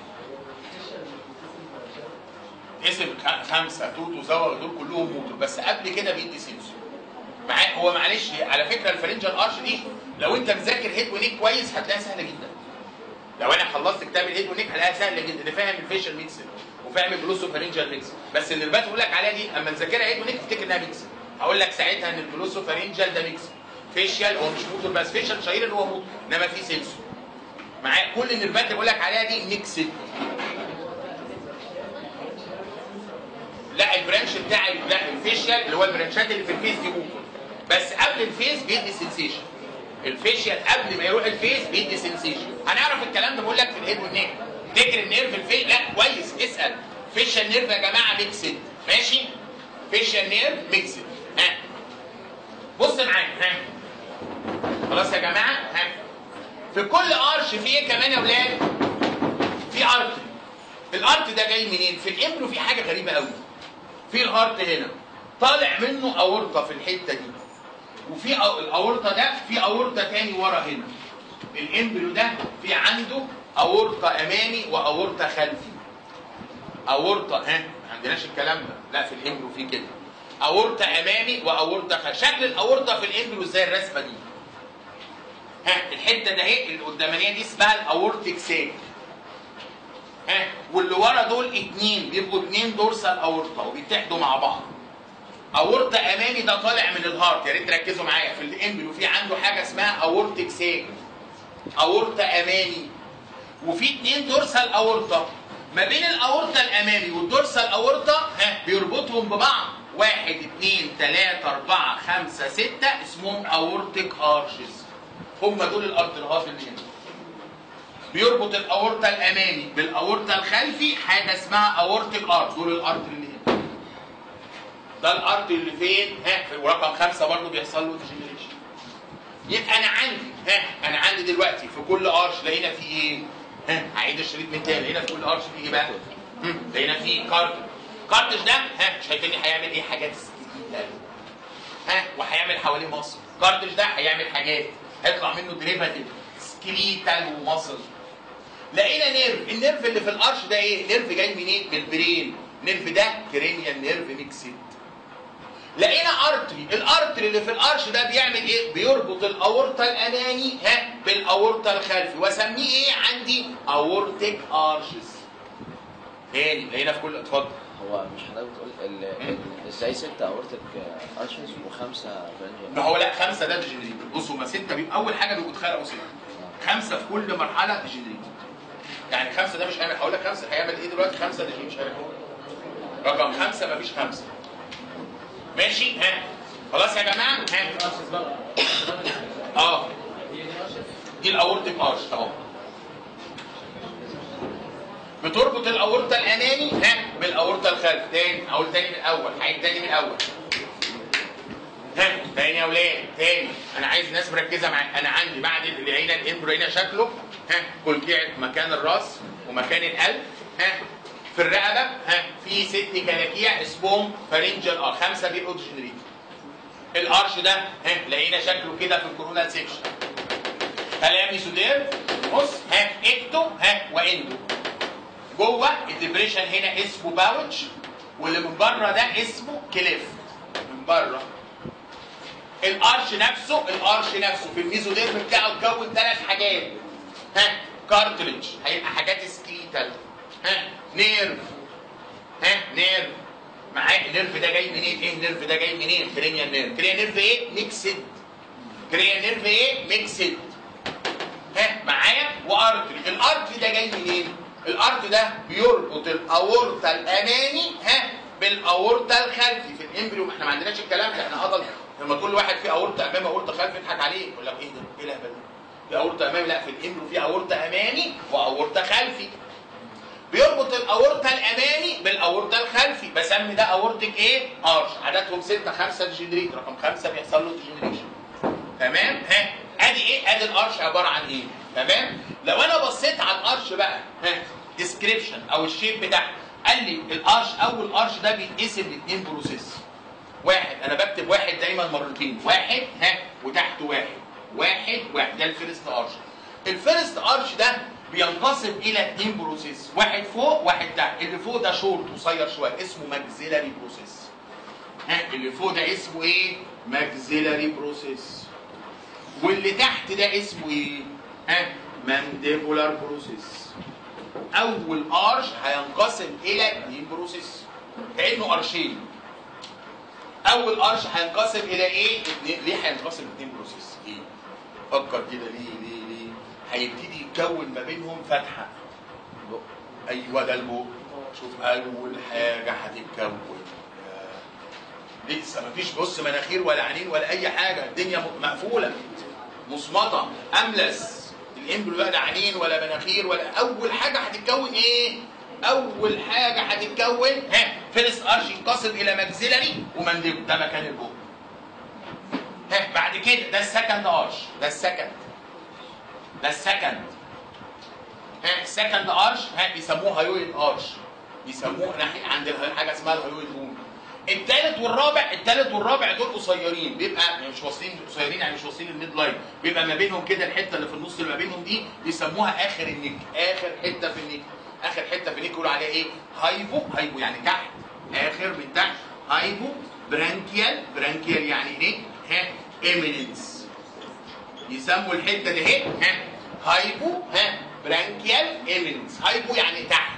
اسم خ- خمسه توت وزور دول كلهم موتور بس قبل كده بيدي سنسور معايا هو معلش على فكره الفرنجال ارش دي لو انت مذاكر هيد ونيك كويس هتلاقيها سهله جدا لو انا خلصت كتاب الهيد والنيك هلاقيها سهله جدا اللي فاهم الفيشل ميكس وفاهم الجلوسو فارنجال ميكس بس اللي البات بقول لك عليها دي اما نذاكرها هيد ونيك افتكر انها ميكس هقول لك ساعتها ان الجلوسو فارنجال ده ميكس فيشيال هو مش موتور بس فيشيال شهير ان هو موتور انما في سنسور معايا كل النيرفات اللي بقول لك عليها دي ميكسد لا البرانش بتاع ال- لا الفيشيال اللي هو البرانشات اللي في الفيس دي موتور بس قبل الفيس بيدي سنسيشن الفيشيال قبل ما يروح الفيس بيدي سنسيشن هنعرف الكلام ده بقول لك في الهيد والنيك تفتكر النيرف الفي لا كويس اسال فيشيال نيرف يا جماعه ميكسد ماشي فيشيال نيرف ميكسد ها بص معايا ها خلاص يا جماعه ها في كل ارش في ايه كمان يا ولاد في ارت الارت ده جاي منين في الامبرو في حاجه غريبه قوي في الهارت هنا طالع منه اورطه في الحته دي وفي أو- الاورطه ده في اورطه تاني ورا هنا الامبريو ده في عنده اورطه امامي واورطه خلفي اورطه ها ما عندناش الكلام ده لا في الامبريو في كده اورطه امامي واورطه خلفي شكل الاورطه في الامبريو زي الرسمه دي ها الحته ده اهي القدامانيه دي اسمها الاورتيك ساك ها واللي ورا دول اتنين بيبقوا اتنين دورسال اورطه وبيتحدوا مع بعض اورطه امامي ده طالع من الهارت يا ريت تركزوا معايا في الامبل في عنده حاجه اسمها اورتيك ساك اورطه امامي وفي اتنين دورسال اورطه ما بين الاورطه الامامي والدورسال اورطه ها بيربطهم ببعض واحد اتنين تلاته اربعه خمسه سته اسمهم اورتيك ارشز هم دول الارترهات اللي هنا بيربط الاورطه الامامي بالاورطه الخلفي حاجه اسمها اورتيك ارت دول الارت اللي هنا ده الارت اللي فين ها في ورقم خمسه برضه بيحصل له ديجنريشن يبقى انا عندي ها انا عندي دلوقتي في كل ارش لقينا فيه ايه؟ ها هعيد الشريط من تاني لقينا في كل ارش فيه ايه بقى؟ هم، لقينا فيه كارتج كارتج ده ها شايفين هيعمل ايه حاجات جديده ها وهيعمل حواليه مصر كارتج ده هيعمل حاجات هيطلع منه ديريفاتيف سكليتال ومصل لقينا نيرف النيرف اللي في الارش ده ايه نيرف جاي منين من البرين نيرف ده كرينيال نيرف ميكسد لقينا ارتري الارتري اللي في الارش ده بيعمل ايه بيربط الاورطه الامامي ها بالاورطه الخلفي واسميه ايه عندي اورتيك ارشز تاني لقينا في كل اتفضل هو مش حضرتك بتقول ال- ال- ازاي ستة اورتك ارشز وخمسة ما برانجل هو لا خمسه ده ديجنريت بصوا ما سته بيبقى اول حاجه بيبقوا اتخلقوا سته خمسه في كل مرحله ديجنريت يعني خمسه ده مش هيعمل هقول لك خمسه هيعمل ايه دلوقتي خمسه دي مش هيعمل رقم خمسه مفيش خمسه ماشي ها خلاص يا جماعه ها اه دي الاورتيك ارش اهو بتربط الاورطه الامامي ها بالاورطه الخلفي تاني اقول تاني من الاول هعيد تاني من الاول ها تاني يا ولاد تاني انا عايز ناس مركزه معايا انا عندي بعد اللي هنا الامبرو هنا شكله ها كلكيع مكان الراس ومكان القلب ها في الرقبه ها في ست كلاكيع اسمهم فارنجال ار خمسه بيبقوا ديجنريت الارش ده ها لقينا شكله كده في الكورونا سيكشن كلام ميسودير بص ها اكتو ها واندو جوه الدبريشن هنا اسمه باوتش واللي من بره ده اسمه كليف من بره الارش نفسه الارش نفسه في الميزوديرم بتاعه اتكون ثلاث حاجات ها كارتريج هيبقى حاجات سكيتال ها نيرف ها نيرف معاك النيرف ده جاي منين ايه النيرف ده جاي منين كرينيال نيرف كرينيال نيرف ايه ميكسد كرينيال نيرف ايه ميكسد ها معايا وارتري الارتري ده جاي منين الارتري ده بيربط الاورطه الامامي ها بالاورطه الخلفي في الامبريو احنا ما عندناش الكلام ده احنا اضل لما تقول لواحد في اورطه امامي اورطه خلفي يضحك عليه يقول لك ايه ده ايه الهبل ده في اورطه امامي لا في الامبريو في اورطه امامي واورطه خلفي بيربط الاورطه الامامي بالاورطه الخلفي بسمي ده اورتيك ايه ارش عددهم ستة خمسة ديجنريت رقم خمسة بيحصل له ديجنريشن تمام ها ادي ايه ادي الارش عباره عن ايه تمام لو انا بصيت على الارش بقى ها ديسكريبشن او الشيب بتاعه قال لي الارش اول ارش ده بيتقسم لاثنين بروسيس واحد انا بكتب واحد دايما مرتين واحد ها وتحته واحد واحد واحد ده الفيرست ارش الفيرست ارش ده بينقسم الى اثنين بروسيس واحد فوق واحد تحت اللي فوق ده شورت قصير شويه اسمه ماكسيلاري بروسيس ها اللي فوق ده اسمه ايه ماكسيلاري بروسيس واللي تحت ده اسمه ايه ها مانديبولار بروسيس اول ارش هينقسم الى اثنين بروسيس كانه ارشين اول قرش هينقسم الى ايه؟ اتنين ليه هينقسم اتنين بروسيس؟ ايه؟ فكر كده ليه ليه ليه؟ هيبتدي يتكون ما بينهم فتحه بق. ايوه ده البق شوف اول حاجه هتتكون آه، لسه مفيش بص مناخير ولا عينين ولا اي حاجه الدنيا م- مقفوله مصمطه املس الامبريو بقى لا عينين ولا مناخير ولا اول حاجه هتتكون ايه اول حاجه هتتكون ها فيرست ارش ينقسم الى ماكسيلاري ومنديبل ده مكان البق ها بعد كده ده السكند ارش ده السكند ده السكند ها سكند ارش ها بيسموه هايويد ارش بيسموه ناحيه عند الهي- حاجه اسمها الهايويد بون الثالث والرابع الثالث والرابع دول قصيرين بيبقى يعني مش واصلين قصيرين يعني مش واصلين الميد لاين بيبقى ما بينهم كده الحته اللي في النص اللي ما بينهم دي بيسموها اخر النك اخر حته في النك اخر حته في النك يقولوا عليها ايه هايبو هايبو يعني تحت اخر من تحت هايبو برانكيال برانكيال يعني ايه ها ايميننس يسموا الحته دي اهي ها هايبو ها برانكيال ايميننس هايبو يعني تحت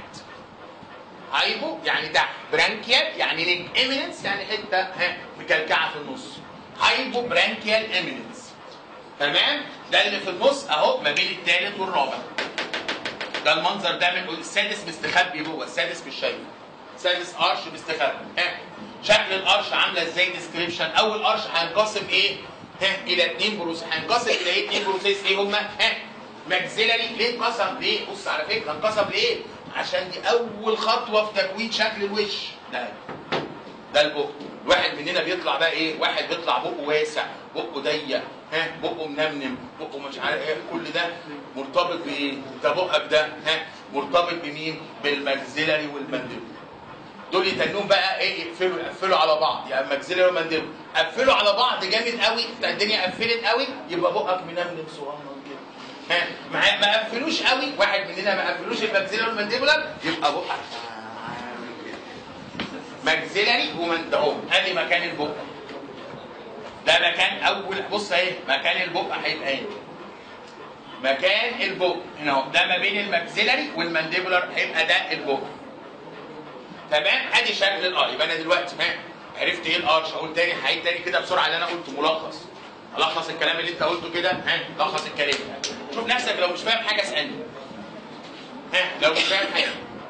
هايبو يعني تحت برانكيال يعني نيك ايميننس يعني حته ها مكلكعه في النص هايبو برانكيال ايميننس تمام ده اللي في النص اهو ما بين الثالث والرابع ده المنظر ده من السادس مستخبي جوه السادس مش شايفه سادس قرش مستخبي ها شكل القرش عامله ازاي ديسكريبشن اول قرش هينقسم ايه ها الى اثنين بروس هينقسم الى ايه اثنين بروسيس ايه هما ها ماكسيلاري ليه انقسم ليه بص على فكره انقسم ليه عشان دي اول خطوه في تكوين شكل الوش ده ده البق واحد مننا بيطلع بقى ايه واحد بيطلع بقه واسع بقه ضيق ها بقه منمنم بقه مش عارف ايه كل ده مرتبط بايه ده بقك ده ها مرتبط بمين بالماكسيلاري والمنديبل دول يتنوهم بقى ايه يقفلوا يقفلوا على بعض يعني ماكسيلاري والمنديبل قفلوا على بعض جامد قوي بتاع الدنيا قفلت قوي يبقى بقك منمنم صغنن كده ها ما ما قفلوش قوي واحد مننا ما قفلوش الماكسيلاري والمنديبولار يبقى بقك عامل كده. ماكسيلاري ومندهوم ادي مكان البق ده مكان اول بص اهي مكان البق هيبقى هنا مكان البق هنا اهو ده ما بين الماكسيلاري والمانديبولار هيبقى ده البق تمام ادي شكل الار يبقى انا دلوقتي ها عرفت ايه الارش اقول تاني هعيد تاني كده بسرعه اللي انا قلته ملخص الخص الكلام اللي انت قلته كده ها لخص الكلام شوف نفسك لو مش فاهم حاجه اسالني ها لو مش فاهم حاجه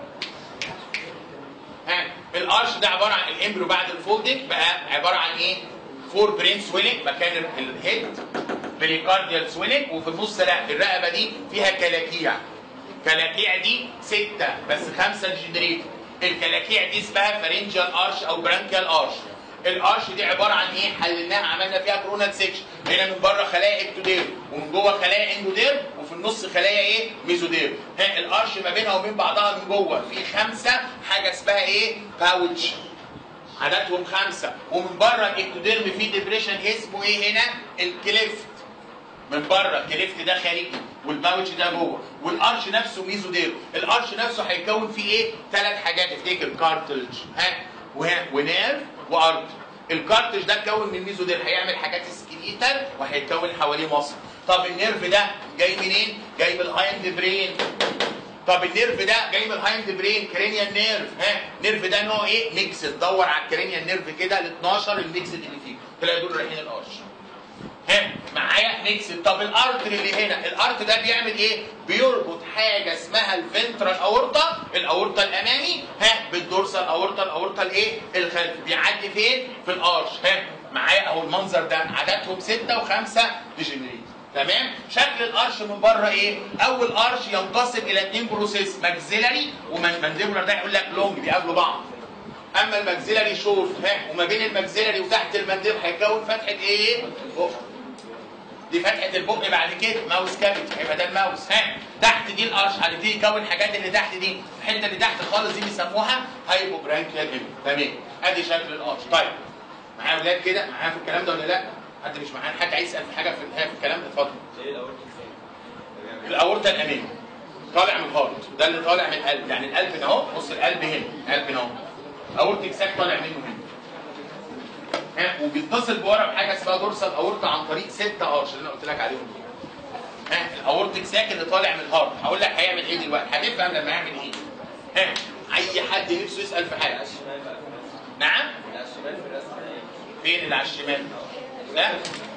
ها الارش ده عباره عن الامبريو بعد الفولدنج بقى عباره عن ايه؟ فور برين سويلنج مكان ال- الهيد بريكارديال سويلنج وفي النص لا الرقبه دي فيها كلاكيع كلاكيع دي ستة بس خمسة جنريت الكلاكيع دي اسمها فرنجال ارش او برانكيال ارش الارش دي عباره عن ايه حللناها عملنا فيها كرونال سيكشن هنا من بره خلايا اكتودير ومن جوه خلايا اندودير وفي النص خلايا ايه ميزودير ها الارش ما بينها وبين بعضها من جوه في خمسه حاجه اسمها ايه باوتش عددهم خمسه ومن بره الاكتوديرم فيه ديبريشن اسمه ايه هنا الكليفت من بره الكليفت ده خارجي والباوتش ده جوه والارش نفسه ميزودير الارش نفسه هيكون فيه ايه ثلاث حاجات افتكر كارتلج ها وها ونيرف وارض الكارتلج ده اتكون من ميزودير هيعمل حاجات سكليتال وهيتكون حواليه مصر طب النيرف ده جاي منين جاي من الهايند برين طب النيرف ده جاي من الهايند برين كرينيال نيرف ها النيرف ده نوع ايه ميكس تدور على الكرينيال نيرف كده ال 12 الميكس اللي فيه تلاقي دول رايحين الارش ها معايا ميكس طب الارت اللي هنا الارت ده بيعمل ايه بيربط حاجه اسمها الفنترال اورطه الاورطه الامامي ها بالدورسال اورطه الاورطه الايه الخلفي بيعدي فين في الارش ها معايا اهو المنظر ده عددهم ستة وخمسة ديجنريت تمام شكل الارش من بره ايه اول ارش ينقسم الى اثنين بروسيس ماكسيلاري ومانديبولار ده يقول لك لونج بيقابلوا بعض اما الماكسيلاري شورت ها وما بين الماكسيلاري وتحت المنديل هيكون فتحه ايه بق دي فتحه البق بعد كده ماوس كافيتي هيبقى ده الماوس ها تحت دي القرش هنبتدي يكون الحاجات اللي تحت دي الحته اللي تحت خالص دي بيسموها هايبوبرانكيال هيب تمام ادي شكل القرش طيب معايا اولاد كده معايا في الكلام ده ولا لا حد مش معانا حد عايز يسال في حاجه في النهايه في الكلام ده اتفضل الاورطه الامامي طالع من الهارت ده اللي طالع من القلب يعني القلب هنا اهو بص القلب هنا القلب هنا اهو اورتيك ساك طالع منه هنا ها وبيتصل بورا بحاجه اسمها دورسال اورطه عن طريق ستة قرش اللي انا قلت لك عليهم دول. ها الاورتيك ساك اللي طالع من الهارت هقول لك هيعمل ايه دلوقتي هتفهم لما يعمل ايه ها اي حد نفسه يسال في حاجه نعم فين اللي على الشمال ده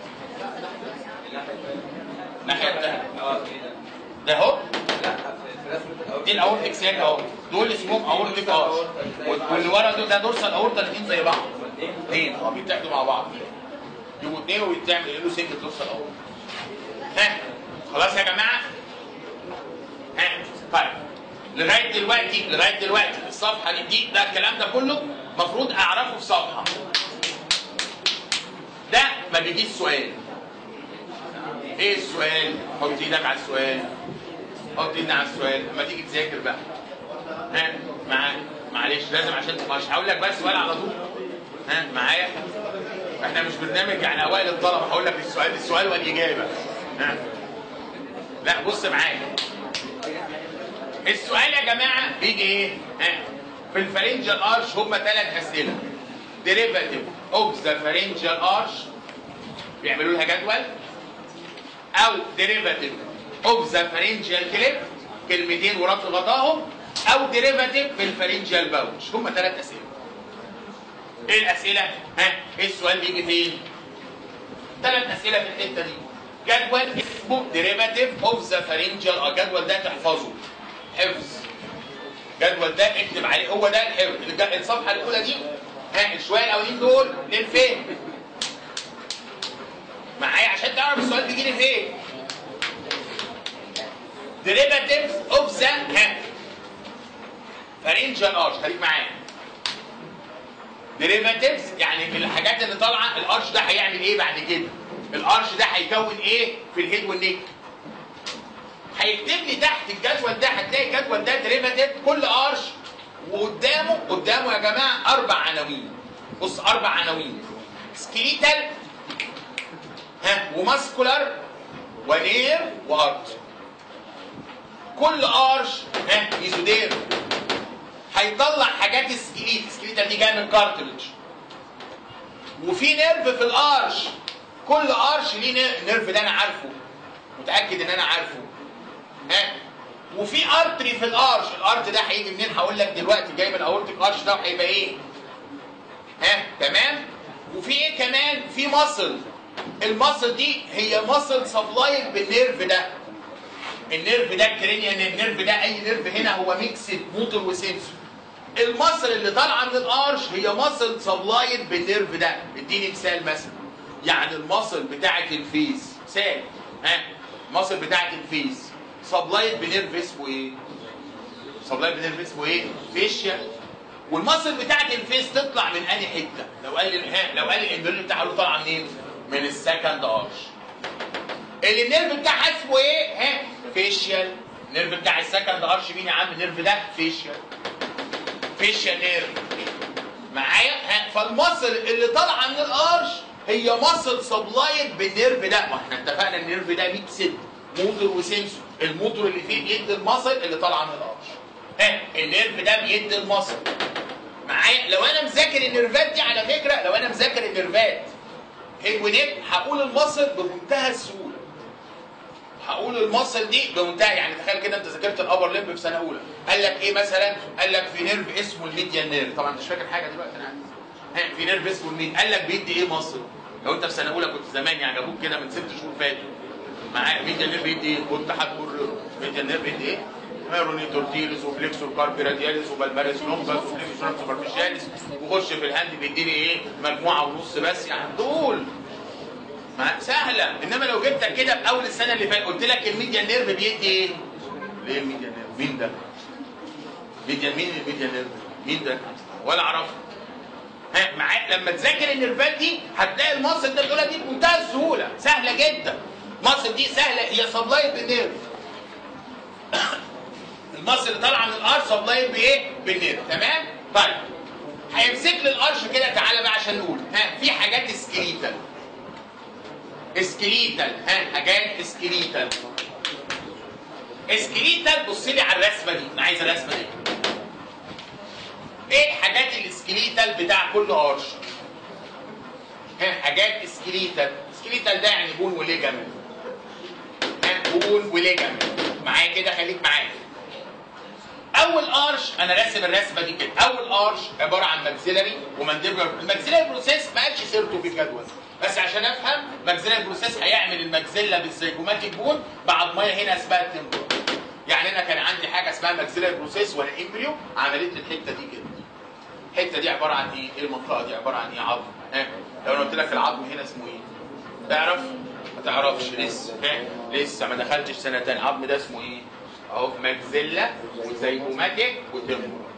ناحيه ده ده اهو دي الاورتيك ساك اهو دول اسمهم اورتيك ارش واللي ورا دول ده دورسال اورتا الاثنين زي بعض اثنين اه بيتحدوا مع بعض يبقوا اثنين ويتعمل له سنجل دورسال اورتا ها خلاص يا جماعه ها طيب لغايه دلوقتي لغايه دلوقتي الصفحه دي, دي ده الكلام ده كله المفروض اعرفه في صفحه ده ما بيجيش سؤال ايه السؤال حط ايدك على السؤال حط ايدنا على السؤال لما تيجي تذاكر بقى ها معاك معلش لازم عشان مش هقول لك بس سؤال على طول ها معايا احنا مش برنامج يعني اوائل الطلبه هقول لك السؤال السؤال والاجابه ها لا بص معايا السؤال يا جماعه بيجي ايه ها في الفارنجال ارش هم ثلاث اسئله ديريفاتيف اوف ذا فارنجال ارش بيعملوا لها جدول او ديريفاتيف اوف ذا فارنجال كليب كلمتين وربط غطاهم او ديريفاتيف في الفارنجال باوتش هم ثلاث اسئله ايه الاسئله ها ايه السؤال بيجي فين ثلاث اسئله في الحته دي جدول اسمه ديريفاتيف اوف ذا فارنجال الجدول ده تحفظه حفظ الجدول ده اكتب عليه هو ده الحفظ الج- الصفحه الاولى دي ها الشويه الاولين دول للفهم معايا عشان تعرف السؤال بيجي لي فين derivatives of the ها pharyngeal arch خليك معايا derivatives يعني الحاجات اللي طالعه الارش ده هيعمل ايه بعد كده الارش ده هيكون ايه في الهيد والنيك هيكتب لي تحت الجدول ده هتلاقي الجدول ده ديريفاتيف كل ارش وقدامه قدامه يا جماعه اربع عناوين بص اربع عناوين سكيليتال ها وماسكولار ونير وارت كل ارش ها ميزودير هيطلع حاجات السكيليت السكيليتال دي جايه من كارتلج وفي نيرف في الارش كل ارش ليه نير- نيرف ده انا عارفه متاكد ان انا عارفه ها وفي ارتري في الارش الارت ده هيجي منين هقول لك دلوقتي جاي من الاورتيك ارش ده وهيبقى ايه ها تمام وفي ايه كمان في مصل المصل دي هي مصل سبلايد بالنيرف ده النيرف ده الكرينيان النيرف ده اي نيرف هنا هو ميكسد موتور وسنسور المصل اللي طالعه من الارش هي مصل سبلايد بالنيرف ده اديني مثال مثلا يعني المصل بتاعه الفيس مثال ها المصل بتاعه الفيس سبلايد بنيرف اسمه ايه سبلايد بنيرف اسمه ايه فيشيال والمصل بتاعت الفيس تطلع من انهي حته لو قال لي ها لو قال لي الامبريون بتاعها له طالعه منين من السكند ارش اللي النيرف بتاعها اسمه ايه ها فيشيال النيرف بتاع السكند ارش مين يا عم النيرف ده فيشيال فيشيال نيرف معايا ها فالمصل اللي طالعه من الارش هي مصل سبلايد بالنيرف ده ما احنا اتفقنا النيرف ده ميكسد موتور وسنسور الموتور اللي فيه بيدي المصل اللي طالعه من الارش ها النيرف ده بيدي المصل معايا لو انا مذاكر النيرفات دي على فكره لو انا مذاكر النيرفات هيد ونيك هقول المصل بمنتهى السهوله هقول المصل دي بمنتهى يعني تخيل كده انت ذاكرت الابر ليمب في سنه اولى قال لك ايه مثلا قال لك في نيرف اسمه الميديان نيرف طبعا مش فاكر حاجه دلوقتي انا عارف ها في نيرف اسمه الميد قال لك بيدي ايه مصل لو انت في سنه اولى كنت زمان يعني ابوك كده من ست شهور فاتوا معاه ميديان نيرف بيدي ايه كنت هتقول ميديان نيرف بيدي ايه ميروني تورتيلس وفليكسور كاربي رادياليس وبلماريس لونجاس وفليكسور سوبرفيشاليس وخش في الهاند بيديني ايه مجموعه ونص بس يعني دول ما سهله انما لو جبتك كده في اول السنه اللي فاتت قلت لك الميديان نيرف بيدي ايه؟ ليه الميديان نيرف؟ مين ده؟ ميديان مين الميديان نيرف؟ مين ده؟ ولا اعرفه ها معاك لما تذاكر النيرفات دي هتلاقي المصل ده بتقولها دي بمنتهى السهوله سهله جدا المصل دي سهله هي سبلايد بالنيرف المصل اللي طالعه من الارش سبلايد بايه؟ بالنيرف تمام؟ طيب هيمسك لي الارش كده تعالى بقى عشان نقول ها في حاجات سكريتال سكريتال ها حاجات سكريتال سكريتال بص لي على الرسمه دي انا عايز الرسمه دي ايه الحاجات السكريتال بتاع كل ارش ها حاجات سكريتال سكريتال ده يعني بون وليجامنت ها بون وليجامنت معايا كده خليك معايا اول ارش انا راسم الرسمه دي كده اول ارش عباره عن ماكسيلري ومانديبولار الماكسيلري بروسيس ما قالش سيرته في الجدول بس عشان افهم ماكسيلري بروسيس هيعمل الماكسيلا بالزيجوماتيك بون بعضميه هنا اسمها التمبر يعني انا كان عندي حاجه اسمها ماكسيلري بروسيس وانا امبريو عملت لي الحته دي كده الحته دي عباره عن ايه؟ ايه المنطقه دي عباره عن ايه عظم ها لو انا قلت لك العظم هنا اسمه ايه؟ تعرف؟ ما تعرفش لسه ها لسه ما دخلتش سنه تاني العظم ده اسمه ايه؟ اهو ماكسيلا وزيجوماتيك وتمبر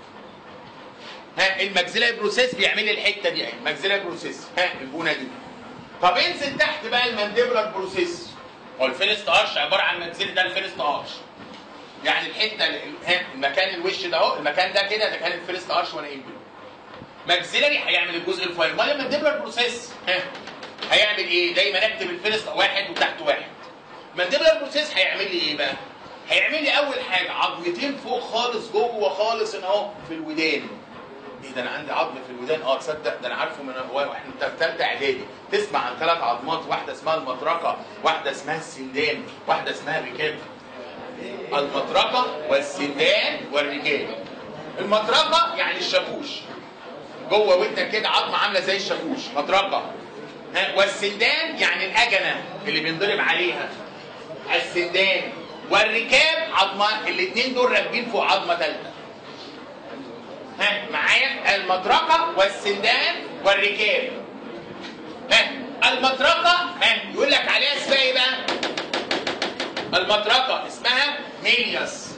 ها الماكسيلا بروسيس بيعمل لي الحته دي اهي الماكسيلا بروسيس ها البونه دي طب انزل تحت بقى المانديبولار بروسيس هو الفيرست ارش عباره عن ماكسيلا ده الفيرست ارش يعني الحته ال- ها المكان الوش ده اهو المكان ده كده ده كان الفيرست ارش وانا امبريو ماكسيلاري هيعمل الجزء الفوقاني امال المانديبولار بروسيس ها هيعمل ايه دايما اكتب الفيرست واحد وتحت واحد المانديبولار بروسيس هيعمل لي ايه بقى هيعمل لي اول حاجه عظمتين فوق خالص جوه خالص هنا اهو في الودان ايه ده انا عندي عظم في الودان اه تصدق ده انا عارفه من هو احنا في ثالثه اعدادي تسمع عن ثلاث عظمات واحده اسمها المطرقه واحده اسمها السندان واحده اسمها الركاب المطرقه والسندان والرجال المطرقه يعني الشاكوش جوه ودنك كده عظمه عامله زي الشاكوش مطرقه ها والسندان يعني الاجنه اللي بينضرب عليها السندان والركاب عظمه الاثنين دول راكبين فوق عظمه ثالثه ها معايا المطرقه والسندان والركاب ها المطرقه ها يقول لك عليها اسمها ايه بقى المطرقه اسمها ميليوس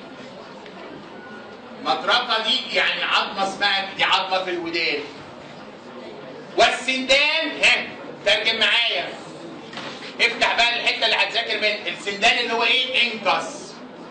المطرقه دي يعني عظمه اسمها دي عظمه في الودان والسندان ها ترجم معايا افتح بقى الحته اللي هتذاكر منها السندان اللي هو ايه انكس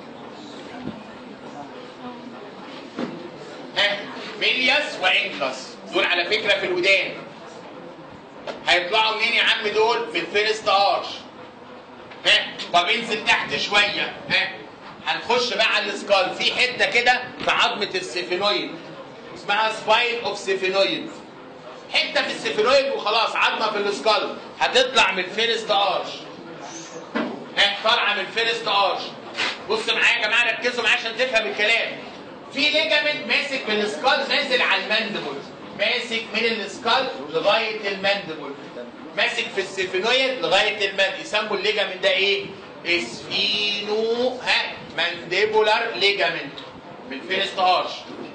ها ميلياس وانكس دول على فكره في الودان هيطلعوا منين يا عم دول في الفيرست ارش ها طب انزل تحت شويه ها هنخش بقى على السكال في حته كده في عظمه السيفينويد اسمها سباين اوف سيفينويد حته في السيفينويد وخلاص عظمه في السكال هتطلع من الفيرست ارش ها طالعه من الفيرست ارش بص معايا يا جماعه ركزوا معايا عشان تفهم الكلام في ليجامنت ماسك من السكال نازل على الماندبل ماسك من السكال لغايه الماندبل ماسك في السيفينويد لغايه الماندبل يسموا الليجامنت ده ايه؟ اسفينو ها مانديبولار ليجامنت من الفيرست ارش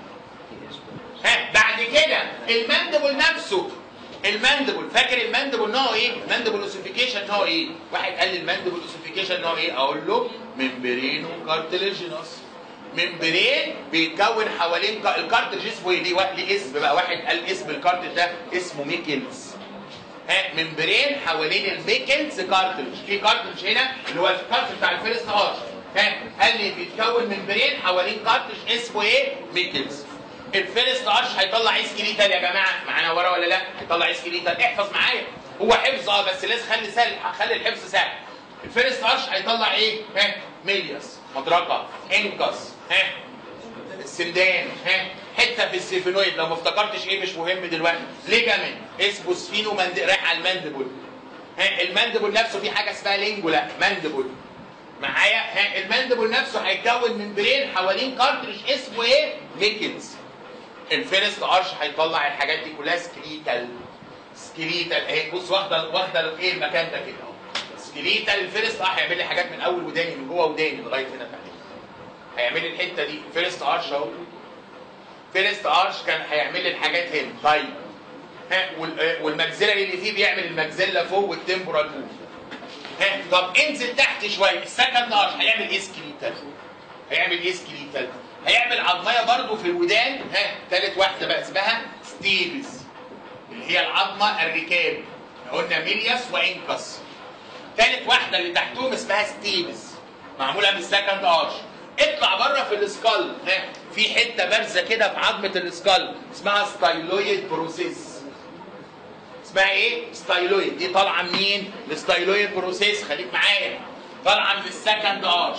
ها بعد كده الماندبل نفسه الماندبل فاكر الماندبل نوعه ايه؟ الماندبل اوسيفيكيشن نوعه ايه؟ واحد قال لي الماندبل اوسيفيكيشن نوعه ايه؟ اقول له ممبرينو كارتليجينوس ممبرين بيتكون حوالين ك- الكارتريج اسمه ايه؟ ليه وا- ليه اسم بقى واحد قال اسم الكارتريج ده اسمه ميكلز ها ممبرين حوالين الميكلز كارتريج في كارتريج هنا اللي هو الكارتريج بتاع الفيرست ارش ها قال لي بيتكون ممبرين حوالين كارتريج اسمه ايه؟ ميكلز الفيرست ارش هيطلع ايه سكيليتال يا جماعه معانا ورا ولا لا؟ هيطلع ايه سكيليتال احفظ معايا هو حفظ اه بس لازم خلي سهل خلي الحفظ سهل الفيرست ارش هيطلع ايه؟ ها ميليوس مطرقه انكس ها السندان ها حته في السيفينويد لو ما افتكرتش ايه مش مهم دلوقتي ليجامنت اسمه سفينو مند... رايح على الماندبل ها الماندبل نفسه في حاجه اسمها لينجولا ماندبل معايا ها الماندبل نفسه هيتكون من برين حوالين كارتريج اسمه ايه؟ ميكلز الفيرست ارش هيطلع الحاجات دي كلها سكليتال سكليتال اهي بص واخده واخده ايه المكان ده كده اهو سكليتال الفيرست اه هيعمل لي حاجات من اول وداني من جوه وداني لغايه هنا تحت هيعمل لي الحته دي فيرست ارش اهو فيرست ارش كان هيعمل لي الحاجات هنا طيب ها وال- آه، والماكسيلاري اللي فيه بيعمل الماكسيلا فوق والتمبورال فوق ها طب انزل تحت شويه السكند ارش هيعمل ايه سكليتال هيعمل ايه سكليتال هيعمل عظميه برضو في الودان ها ثالث واحده بقى اسمها ستيبس اللي هي العظمه الركاب قلنا ميلياس وانكس ثالث واحده اللي تحتهم اسمها ستيبس معموله من السكند ارش اطلع بره في السكال ها في حته بارزه كده في عظمه السكال اسمها ستايلويد بروسيس اسمها ايه؟ ستايلويد دي طالعه منين؟ الستايلويد بروسيس خليك معايا طالعه من السكند ارش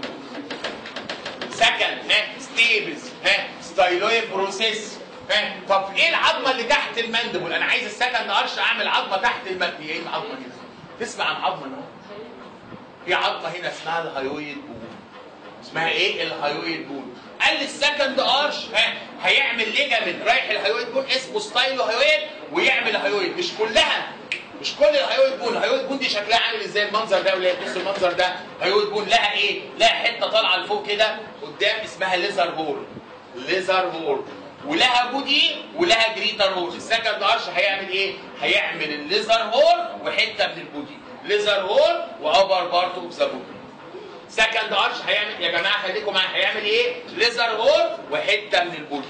سكند ها ستيبس ها ستايلويد بروسيس ها طب ايه العظمه اللي تحت المندبل؟ انا عايز السكند ارش اعمل عظمه تحت المندبل ايه العظمه هنا؟ تسمع عن عظمه هنا؟ في عظمه هنا اسمها الهايويد بون اسمها ايه الهايويد بون قال لي السكند ارش ها هيعمل ليجامنت رايح الهيويد بون اسمه ستايلو هيويد ويعمل هيويد مش كلها مش كل الهيويد بون الهيويد بون دي شكلها عامل ازاي المنظر ده ولا بص المنظر ده هيويد بون لها ايه لها حته طالعه لفوق كده قدام اسمها ليزر هول ليزر هول ولها بودي ولها جريتر هول السكند ارش هيعمل ايه هيعمل الليزر هول وحته من البودي ليزر هول وابر بارت اوف ذا بودي سكند ارش هيعمل يا جماعه خليكم معايا هيعمل ايه ليزر هول وحته من البودي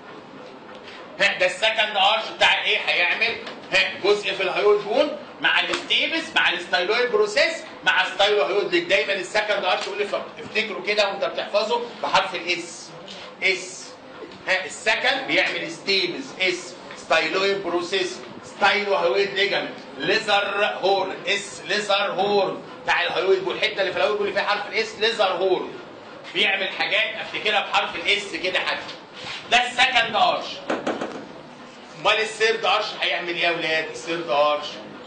ها ده السكند ارش بتاع ايه هيعمل ها جزء في الهيويد بون مع الستيبس مع الستايلويد بروسيس مع ستايلو هيويد ليك دايما السكند ارش يقول لي افتكروا كده وانت بتحفظه بحرف الاس اس ها السكند بيعمل ستيبس اس ستايلويد بروسيس ستايلو هيويد ليجامنت ليزر هورن اس ليزر هورن بتاع الهيويد بون الحته اللي في الهيويد بون اللي فيها حرف الاس ليزر هورن بيعمل حاجات افتكرها بحرف الاس كده حتى ده السكند ارش امال السيرد ارش هيعمل ايه يا اولاد السيرد ارش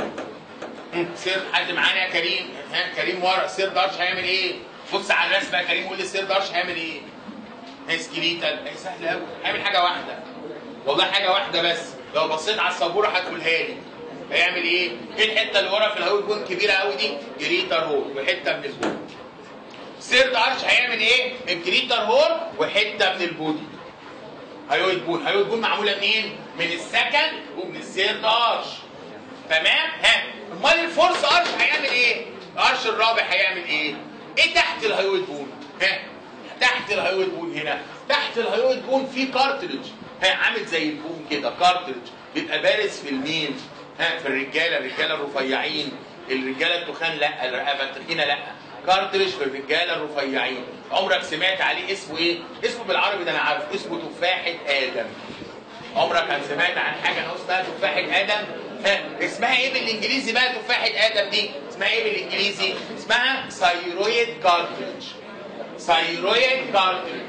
سيرد حد معانا يا كريم ها كريم ورا السيرد ارش هيعمل ايه بص على الرسمه يا كريم قول لي السيرد ارش هيعمل ايه هي سكيليتال هي سهله قوي هيعمل حاجه واحده والله حاجه واحده بس لو بصيت على السبوره هتقولها لي هيعمل ايه ايه الحته اللي ورا في الهواء تكون كبيره قوي دي جريتر هول وحته من البودي سيرد ارش هيعمل ايه الجريتر هول وحته من البودي هيويد بون هيويد بون معموله منين من السكند ومن السيرد ارش تمام ها امال الفورس ارش هيعمل ايه الارش الرابع هيعمل ايه ايه تحت الهيويد بون ها تحت الهيويد بون هنا تحت الهيويد بون في كارتريج ها عامل زي البوم كده كارتريج بيبقى بارز في المين ها في الرجاله الرجاله الرفيعين الرجاله التخان لا الرقبه التخينه لا كارتريج في الرجاله الرفيعين عمرك سمعت عليه اسمه ايه اسمه بالعربي ده انا عارف اسمه تفاحه ادم عمرك كان سمعت عن حاجه اسمها تفاحه ادم ها اسمها ايه بالانجليزي بقى تفاحه ادم دي اسمها ايه بالانجليزي اسمها ثايرويد كارتريج ثايرويد كارتريج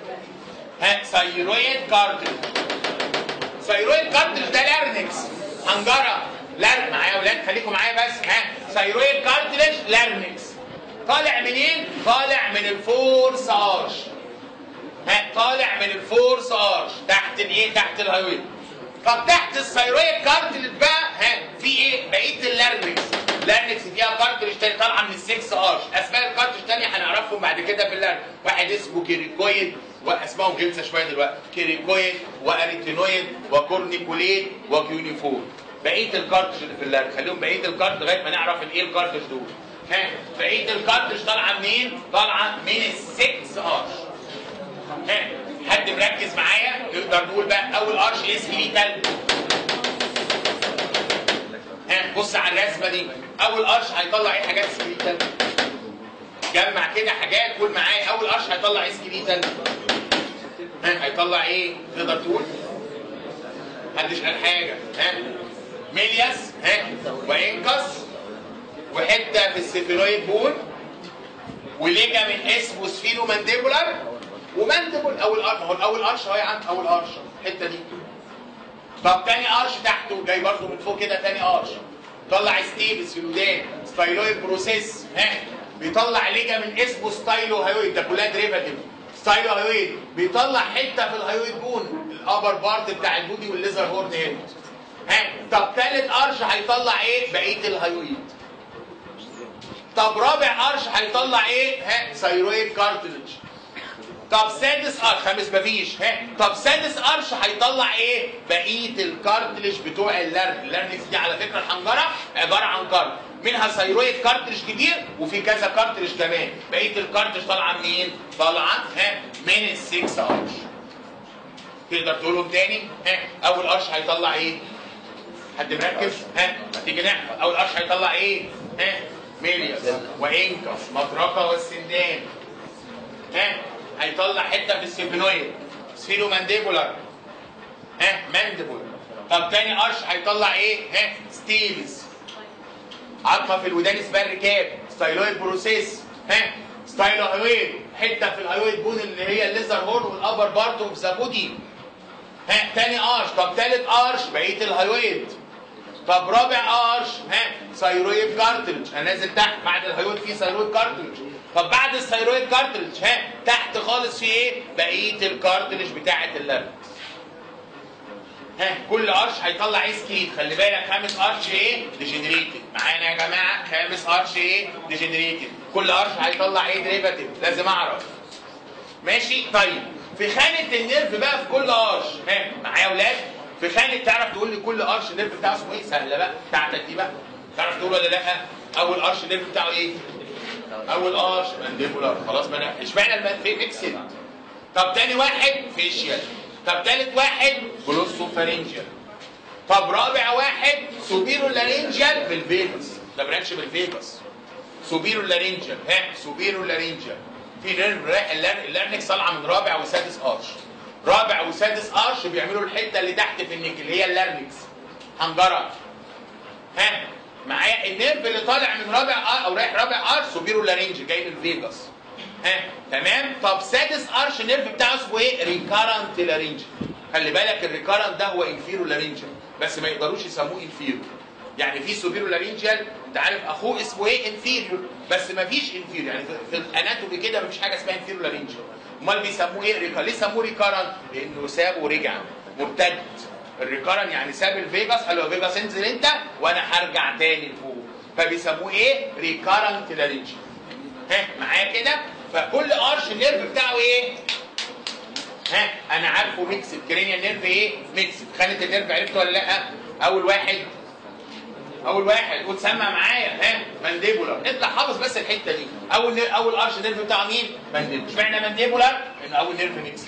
ها ثايرويد كارتريج ثايرويد كارتريج ده لارنكس حنجره لارنكس معايا يا اولاد خليكم معايا بس ها ثايرويد كارتريج لارنكس طالع منين؟ طالع من الفورس ارش ها طالع من الفورس ارش تحت الايه؟ تحت الهايوي طب تحت الثايرويد كارتريج بقى ها في ايه؟ بقيه اللارنكس اللارنكس فيها كارتريج تاني طالعه من السكس ارش اسماء الكارتريج تاني هنعرفهم بعد كده في اللارنكس واحد اسمه كيريكويد واسمائهم جنسه شويه دلوقتي كيريكويد واريتينويد وكورنيكوليد وكيونيفور بقيه الكارتريج اللي في اللارنكس خليهم بقيه الكارتريج لغايه ما نعرف الايه الكارتريج دول ها بقيه الكارتريج طالعه منين؟ طالعه من السكس ارش ها حد مركز معايا نقدر نقول بقى اول ارش ايه سكليتال ها بص على الرسمه دي اول ارش هيطلع ايه حاجات سكليتال جمع كده حاجات قول معايا اول ارش هيطلع ايه سكليتال ها هيطلع ايه تقدر تقول محدش قال حاجه ها ميلياس ها وانكس وحته في السيفيرويد بون وليجامنت اسمه سفينو مانديبولار ومانديبول اول ارش هو الاول ارش اهو يا عم اول ارش الحته دي طب تاني ارش تحته جاي برضه من فوق كده تاني ارش طلع ستيبس في الودان ستايلويد بروسيس ها بيطلع ليجامنت اسمه ستايلو هايويد ده كلها ديريفاتيف ستايلو هايويد بيطلع حته في الهايويد بون الابر بارت بتاع البودي والليزر هورن هنا ها طب تالت ارش هيطلع ايه بقيه الهايويد طب رابع ارش هيطلع ايه ها ثايرويد كارتلج طب سادس ارش خامس مفيش ها طب سادس ارش هيطلع ايه بقيه الكارتلج بتوع اللارن اللارنكس دي على فكره الحنجره عباره عن كارت منها ثايرويد كارتلج كبير وفي كذا كارتلج كمان بقيه الكارتلج طالعه منين طالعه ها من السكس ارش تقدر تقولهم تاني ها اول ارش هيطلع ايه حد مركز ها تيجي نحفظ اول ارش هيطلع ايه ها ميليوس وانكس مطرقه والسندان ها هيطلع حته في السيفينويد سفينو مانديبولار ها مانديبول طب تاني قرش هيطلع ايه ها ستيلز عظمه في الودان اسمها الركاب ستايلويد بروسيس ها ستايلو هايويد حته في الهايويد بون اللي هي الليزر هورن والابر بارت اوف ذا بودي ها تاني قرش طب تالت قرش بقيه الهايويد طب رابع ارش ها ثايرويد كارتلج انا نازل تحت بعد الهيويد في ثايرويد كارتلج طب بعد الثايرويد كارتلج ها تحت خالص في ايه بقيه الكارتلج بتاعه اللارنكس ها كل قرش هيطلع ايه سكيت خلي بالك خامس قرش ايه ديجنريتد معانا يا جماعه خامس قرش ايه ديجنريتد كل قرش هيطلع ايه ديريفاتيف لازم اعرف ماشي طيب في خانه النيرف بقى في كل قرش ها معايا يا اولاد في خانه تعرف تقول لي كل قرش النيرف بتاعه اسمه ايه سهله بقى بتاعتك دي بقى تعرف تقول ولا لا اول قرش النيرف بتاعه ايه اول قرش مانديبولار خلاص ما انا اشمعنى الم- في ميكسد طب تاني واحد فيشيال طب تالت واحد جلوسوفارينجيال طب رابع واحد سوبيرو لارينجيال بالفيجاس ده برانش بالفيجاس سوبيرو لارينجيال ها سوبيرو لارينجيال في نيرف رايح اللار- اللارنكس طالعه من رابع وسادس ارش رابع وسادس ارش بيعملوا الحته اللي تحت في النيك اللي هي اللارنكس حنجره ها معايا النيرف اللي طالع من رابع ار او رايح رابع ار سوبيرو لارينج جاي من الفيجاس ها تمام طب سادس ارش النيرف بتاعه اسمه ايه ريكارنت لارينج خلي بالك الريكارنت ده هو انفيرو لارينج بس ما يقدروش يسموه انفيرو يعني في سوبيرو لارينجال انت عارف اخوه اسمه ايه انفيريور بس ما فيش انفيريور يعني في- في الاناتومي كده ما فيش حاجه اسمها انفيريور لارينجال امال بيسموه ايه ريكار ليه سموه ريكارنت لانه ساب ورجع مرتد الريكارن يعني ساب الفيجاس قال له يا فيجاس انزل انت وانا هرجع تاني لفوق فبيسموه ايه ريكارنت لارينجال ها معايا كده فكل قرش النيرف بتاعه ايه ها انا عارفه ميكسد كرينيال نيرف ايه ميكسد خانه النيرف عرفت ولا لا اول واحد اول واحد وتسمع معايا ها مانديبولار اطلع حافظ بس الحته دي اول نير... اول قرش نيرف بتاع مين مانديبولار اشمعنى مانديبولار لان اول نيرف ميكسد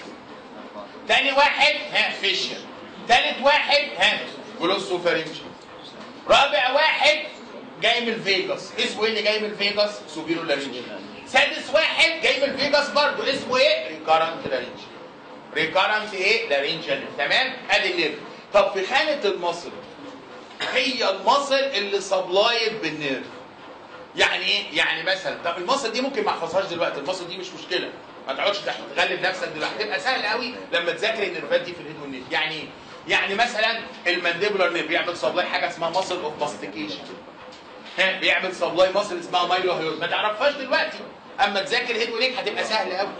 تاني واحد ها فيشر تالت واحد ها جلوسوفارينجي رابع واحد جاي من الفيجاس اسمه ايه اللي جاي من الفيجاس سوبيرو لارينجي سادس واحد جاي من الفيجاس برضه اسمه ايه ريكارنت لارينجي ريكارنت ايه لارينجال تمام ادي النيرف طب في خانه المصل هي المصل اللي سبلايد بالنيرف يعني ايه يعني مثلا طب المصل دي ممكن ما احفظهاش دلوقتي المصل دي مش مشكله ما تقعدش تحت تغلب نفسك دلوقتي هتبقى سهل قوي لما تذاكر النيرفات دي في الهيد والنيك يعني ايه يعني مثلا المانديبولار نيرف بيعمل سبلاي حاجه اسمها ماسل اوف ماستيكيشن ها بيعمل سبلاي ماسل اسمها مايلو هيود ما تعرفهاش دلوقتي اما تذاكر هيد ونيك هتبقى سهل قوي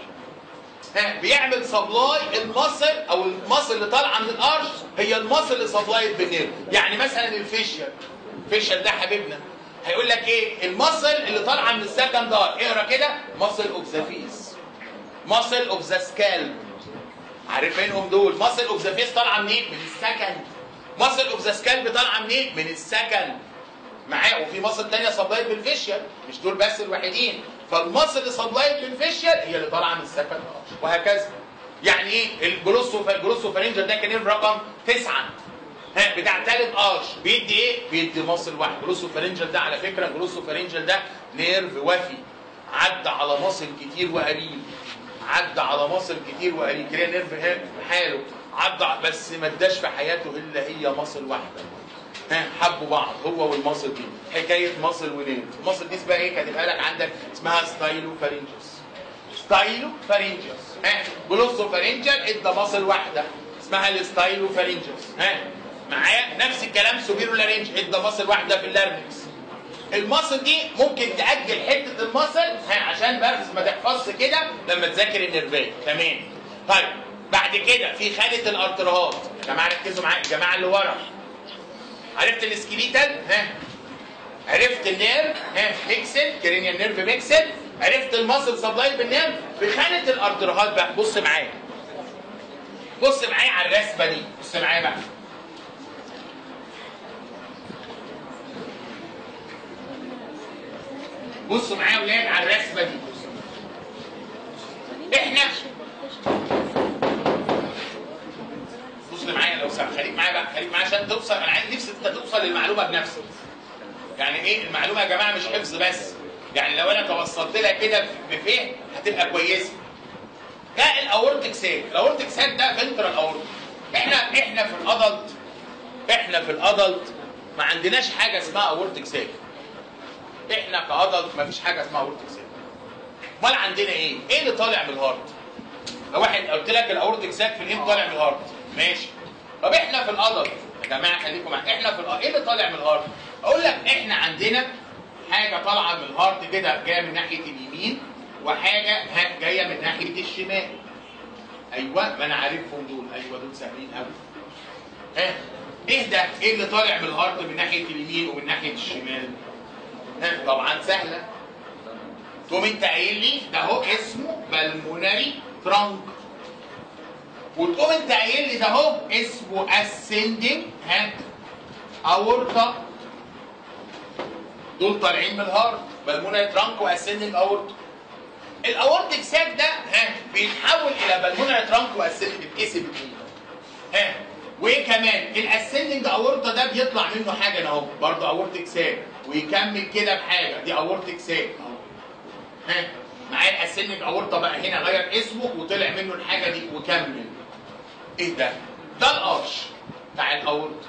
ها بيعمل سبلاي المصل او المصل اللي طالعه من الارش هي المصل اللي سبلايد بالنيرف يعني مثلا الفيشيال الفيشيال ده حبيبنا هيقول لك ايه المصل اللي طالعه من السكندار اقرا كده مصل اوف ذا فيس مصل اوف ذا سكالب عارفينهم دول مصل اوف ذا فيس طالعه منين من السكند مصل اوف ذا سكالب طالعه منين من السكند معاه وفي مصل تانية سبلايد بالفيشيال مش دول بس الوحيدين فالمصل اللي سبلايد بالفيشيال هي اللي طالعه من السكند وهكذا يعني ايه الجلوسو الجلوسو فارنجر ده كان رقم تسعة ها بتاع ثالث ارش بيدي ايه؟ بيدي مصل واحد جلوسو فارنجل ده على فكره جلوسو فارنجل ده نيرف وفي عدى على مصل كتير وقليل عدى على مصل كتير وقليل كده نيرف هاد حاله عدى بس ما اداش في حياته الا هي مصل واحده ها حبوا بعض هو والمصل دي حكايه مصل ونيرف المصل دي اسمها ايه كاتبها لك عندك اسمها ستايلو فارنجس ستايلو فارنجس ها جلوسو فارنجل ادى مصل واحده اسمها الستايلو فارنجس ها معايا نفس الكلام سوبيرو لارنج ادى مصل واحده في اللارنكس المصل دي ممكن تاجل حته المصل ها عشان بس ما تحفظش كده لما تذاكر النرفات تمام طيب بعد كده في خانه الارترهات يا جماعه ركزوا معايا الجماعه اللي ورا عرفت السكيليتال ها عرفت النيرف ها ميكسل كرينيال نيرف ميكسل عرفت المصل سبلاي بالنيرف في خانه الارترهات بقى بص معايا بص معايا على الرسمه دي بص معايا بقى بصوا معايا يا ولاد على الرسمه دي احنا بص معايا لو سمحت خليك معايا بقى خليك معايا عشان توصل انا عايز نفسي انت توصل للمعلومه بنفسك يعني ايه المعلومه يا جماعه مش حفظ بس يعني لو انا توصلت لها كده بفهم هتبقى كويسه ده الاورتيك ساك الاورتيك ساك ده فنترال اورتيك احنا احنا في الادلت احنا في الادلت ما عندناش حاجه اسمها اورتيك ساك احنا كادلت ما فيش حاجه اسمها اورتيك ساك امال عندنا ايه ايه اللي طالع من الهارت لو واحد قلت لك الاورتيك ساك في الام طالع من الهارت ماشي طب احنا في الادلت يا جماعه خليكم معايا احنا في الأ- ايه اللي طالع من الهارت؟ اقول لك احنا عندنا حاجه طالعه من الهارت كده جايه من ناحيه اليمين وحاجه ها- جايه من ناحيه الشمال ايوه ما انا عارفهم دول ايوه دول سهلين قوي ها ايه ده؟ ايه اللي طالع من الهارت من ناحيه اليمين ومن ناحيه الشمال؟ ها طبعا سهله تقوم انت قايل لي ده هو اسمه بالمونري ترانك وتقوم انت قايل لي ده هو اسمه اسندنج ها اورطه دول طالعين من الهارت بالمونري ترانك واسندنج اورطه الاورتيك ساك ده ها بيتحول الى بالمونري ترانك واسندنج بيتقسم اتنين ها وايه كمان الاسندنج اورطه ده بيطلع منه حاجه اهو برضه اورتيك ساك ويكمل كده بحاجه دي اورتيك ساك اهو ها معايا الاسندنج اورطه بقى هنا غير اسمه وطلع منه الحاجه دي وكمل ايه ده؟ ده الارش بتاع الاورطه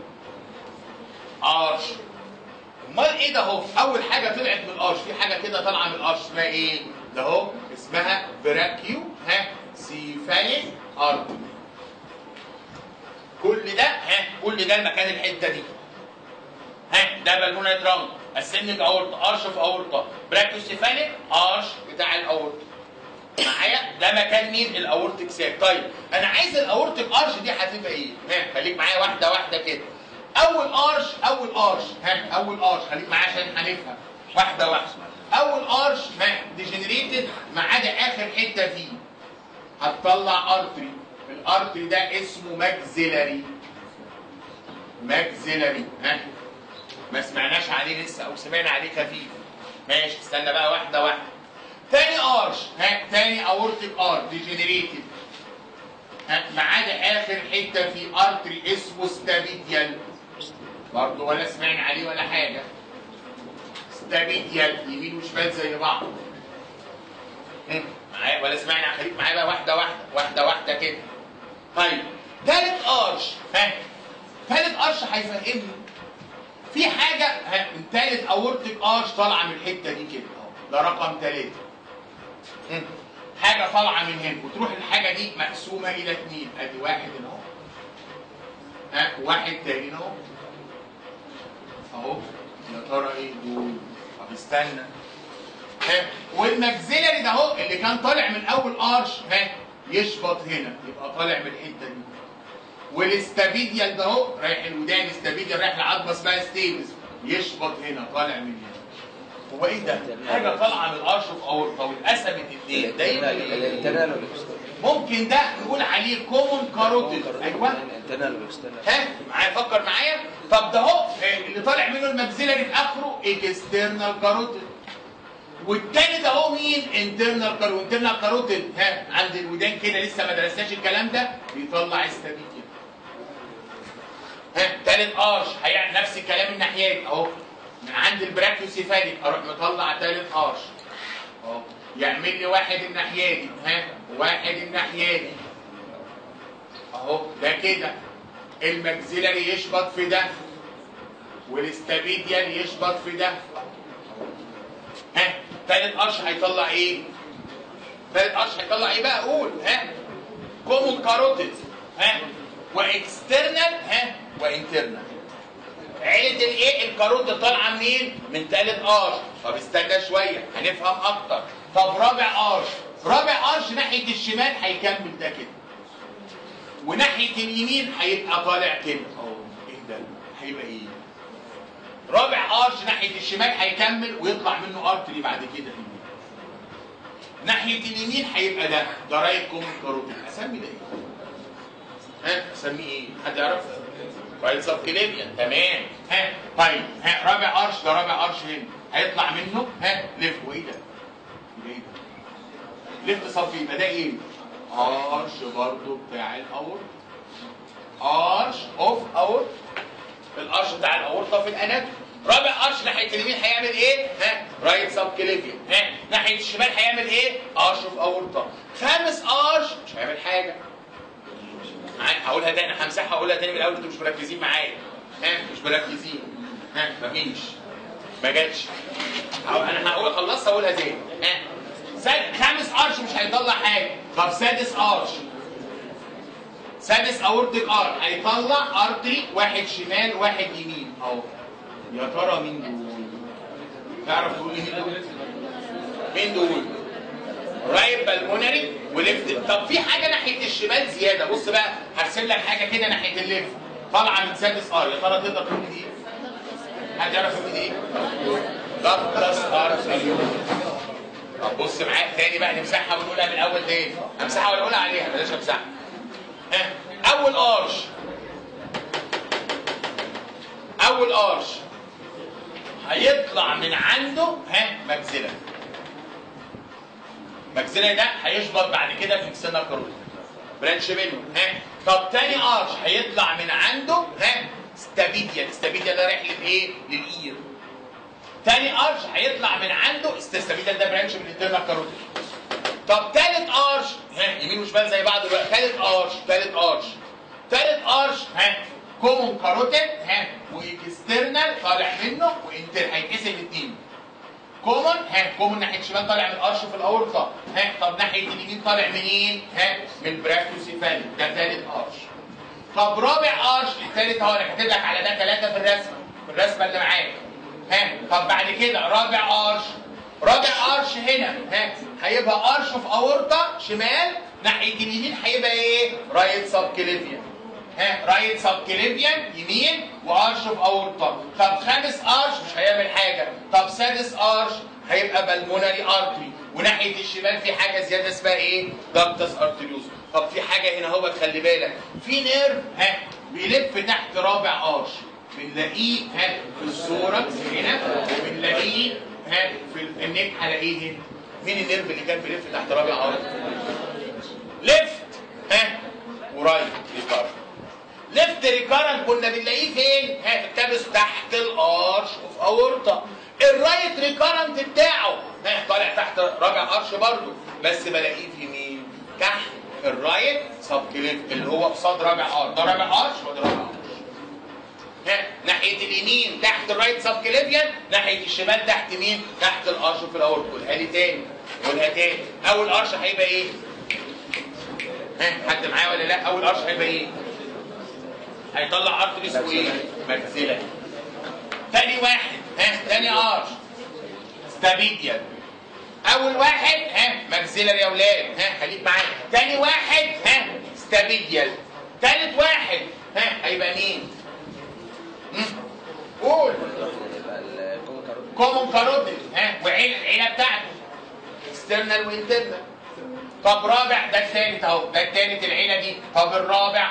ارش امال ايه ده اهو اول حاجه طلعت من الارش في حاجه كده طالعه من الارش اسمها ايه ده اهو اسمها براكيو ها سيفاليك ارتري كل ده ها كل ده المكان الحته دي ها ده بالمونري ترانك السنج اورطه ارش في اورطه براكيو سيفاليك ارش بتاع الاورطه معايا ده مكان مين الاورتيك ساك طيب انا عايز الاورتيك ارش دي هتبقى ايه ها خليك معايا واحده واحده كده اول ارش اول ارش ها اول ارش خليك معايا عشان هنفهم واحده واحده اول ارش ها ديجنريتد ما عدا اخر حته فيه هتطلع ارتري الارتري ده اسمه ماكسيلاري ماكسيلاري ها ما سمعناش عليه لسه او سمعنا عليه خفيف ماشي استنى بقى واحده واحده تاني ارش ها تاني اورتيك ار ديجنريتد ها ما عدا اخر حته في ارتري اسمه ستابيديال برضه ولا سمعنا عليه ولا حاجه ستابيديال يمين وشمال زي بعض هم، معايا ولا سمعنا خليك معايا بقى واحده واحده واحده واحده كده طيب تالت ارش ها تالت ارش هيفهمني في حاجه ها من تالت اورتيك ارش طالعه من الحته دي كده اهو ده رقم ثلاثه هم. حاجه طالعه من هنا وتروح الحاجه دي مقسومه الى اثنين ادي واحد هنا اهو ها واحد تاني هنا اهو اهو يا ترى ايه دول طب استنى ها والماكسيلري ده اهو اللي كان طالع من اول ارش ها يشبط هنا يبقى طالع من الحته دي والاستابيديال ده اهو رايح الودان استابيديال رايح لعظمه اسمها ستيبس يشبط هنا طالع من هنا هو ايه ده؟ حاجه طالعه من الارش في اورطه واتقسمت اتنين ده يبقى إيه؟ الانترنال والاكسترنال ممكن ده نقول عليه كومون كاروتيد ايوه الانترنال والاكسترنال ها معايا فكر معايا طب ده اهو اللي طالع منه الماكسيلاري في اخره اكسترنال كاروتيد والتاني ده هو مين انترنال كاروتيد انترنال كاروتيد ها عند الودان كده لسه ما درسناش الكلام ده بيطلع استابيكيا ها تالت ارش هيعمل نفس الكلام الناحيه دي اهو من عند البراكيوسيفاليك اروح مطلع تالت ارش اهو يعمل لي واحد الناحيه دي ها واحد الناحيه دي اهو ده كده الماكسيلاري يشبط في ده والاستابيديال يشبط في ده ها تالت قرش هيطلع ايه؟ تالت قرش هيطلع ايه بقى قول ها كومون كاروتيد ها واكسترنال ها وانترنال عيلة الايه الكاروتيد طالعه منين؟ من تالت قرش طب استنى شويه هنفهم اكتر طب رابع قرش رابع قرش ناحيه الشمال هيكمل ده كده وناحيه اليمين هيبقى طالع كده اهو ايه ده هيبقى ايه رابع ارش ناحيه الشمال هيكمل ويطلع منه ارتري بعد كده ناحيه اليمين هيبقى ده ده رايت كومن كاروتيد اسمي ده ايه ها اسميه ايه حد يعرف رايت سب كليبيا تمام ها طيب ها رابع ارش ده رابع ارش هنا هيطلع منه ها ليفت وايه ده ده ايه ده ليفت سب يبقى ده ايه ارش برضو بتاع الاور ارش اوف اور الارش بتاع الاورطه في الاناتومي رابع ارش ناحيه اليمين هيعمل ايه ها رايت سب كليفيا ها ناحيه الشمال هيعمل ايه ارش اوف اورطه خامس ارش مش هيعمل حاجه معايا هقولها تاني همسحها هقولها تاني من الاول انتوا مش مركزين معايا ها مش مركزين ها مفيش ما جاتش هقول- انا هقول خلصت هقولها تاني ها ساد- خامس ارش مش هيطلع حاجه طب سادس ارش سادس اورتيك ار هيطلع ارتري واحد شمال واحد يمين اهو يا ترى مين دول؟ تعرف تقول لي مين دول؟ مين دول؟ رايت بالمونري وليفت طب في حاجه ناحيه الشمال زياده بص بقى هرسم لك حاجه كده ناحيه الليفت طالعه من سادس ار يا ترى تقدر تقول لي ايه؟ حد يعرف يقول لي ايه؟ دكتس ارتريول طب بص معايا تاني بقى نمسحها ونقولها من الاول تاني امسحها ولا اقولها عليها بلاش امسحها ها اول ارش اول ارش هيطلع من عنده ها مجزله مجزله ده هيشبط بعد كده في السنه كروز برانش منه ها طب تاني ارش هيطلع من عنده ها ستابيديا ستابيديا ده رايح لايه للاير تاني ارش هيطلع من عنده ستابيديا ده برانش من الانترنال كاروتيد طب تالت ارش ها يمين وشمال زي بعض دلوقتي تالت ارش تالت ارش تالت ارش ها كومون كاروتيد ها واكسترنال طالع منه وانتر هيتقسم الاثنين كومون ها كومون ناحيه الشمال طالع من القرش في الاورطه ها طب ناحيه اليمين طالع منين ها من البراكتوسيفالي ده ثالث قرش طب رابع قرش الثالث اهو انا كاتب لك على ده ثلاثه في الرسمه في الرسمه اللي معاك ها طب بعد كده رابع قرش رابع قرش هنا ها هيبقى قرش في اورطه شمال ناحيه اليمين هيبقى ايه رايت سب كليفيان ها رايت سب كليفيان يمين وارش في اورطه طب خامس ارش مش هيعمل حاجه طب سادس ارش هيبقى بالمونري ارتري وناحيه الشمال في حاجه زياده اسمها ايه دكتس ارتريوس طب في حاجه هنا هو خلي بالك في نيرف ها بيلف تحت رابع ارش بنلاقيه ها في الصوره هنا وبنلاقيه ها في النيك هلاقيه هنا مين النيرف اللي كان بيلف تحت رابع ارش ليفت ها ورايت ريكارد ليفت ريكارنت كنا بنلاقيه فين؟ ها في التابس تحت الارش وفي اورطه الرايت ريكارنت بتاعه ها طالع تحت رابع ارش برضه بس بلاقيه في مين؟ تحت الرايت سب كليف اللي هو قصاد رابع ارش ده رابع ارش وده رابع ارش ها ناحيه اليمين تحت الرايت سب كليفيان ناحيه الشمال تحت مين؟ تحت الارش في الاورطه قولها لي تاني قولها تاني اول ارش هيبقى ايه؟ ها حد معايا ولا لا؟ اول ارش هيبقى ايه؟ هيطلع ارش اسمه ايه؟ مجزله تاني واحد ها تاني ارش ستابيديا اول واحد ها ماكسيلر يا اولاد ها خليك معايا تاني واحد ها ستابيديال تالت واحد ها هيبقى مين مم. قول يبقى الكومن كاروت كومون كاروتيد ها وعيله العيله بتاعته اكسترنال وانترنال طب رابع ده الثالث اهو ده الثالث العيله دي طب الرابع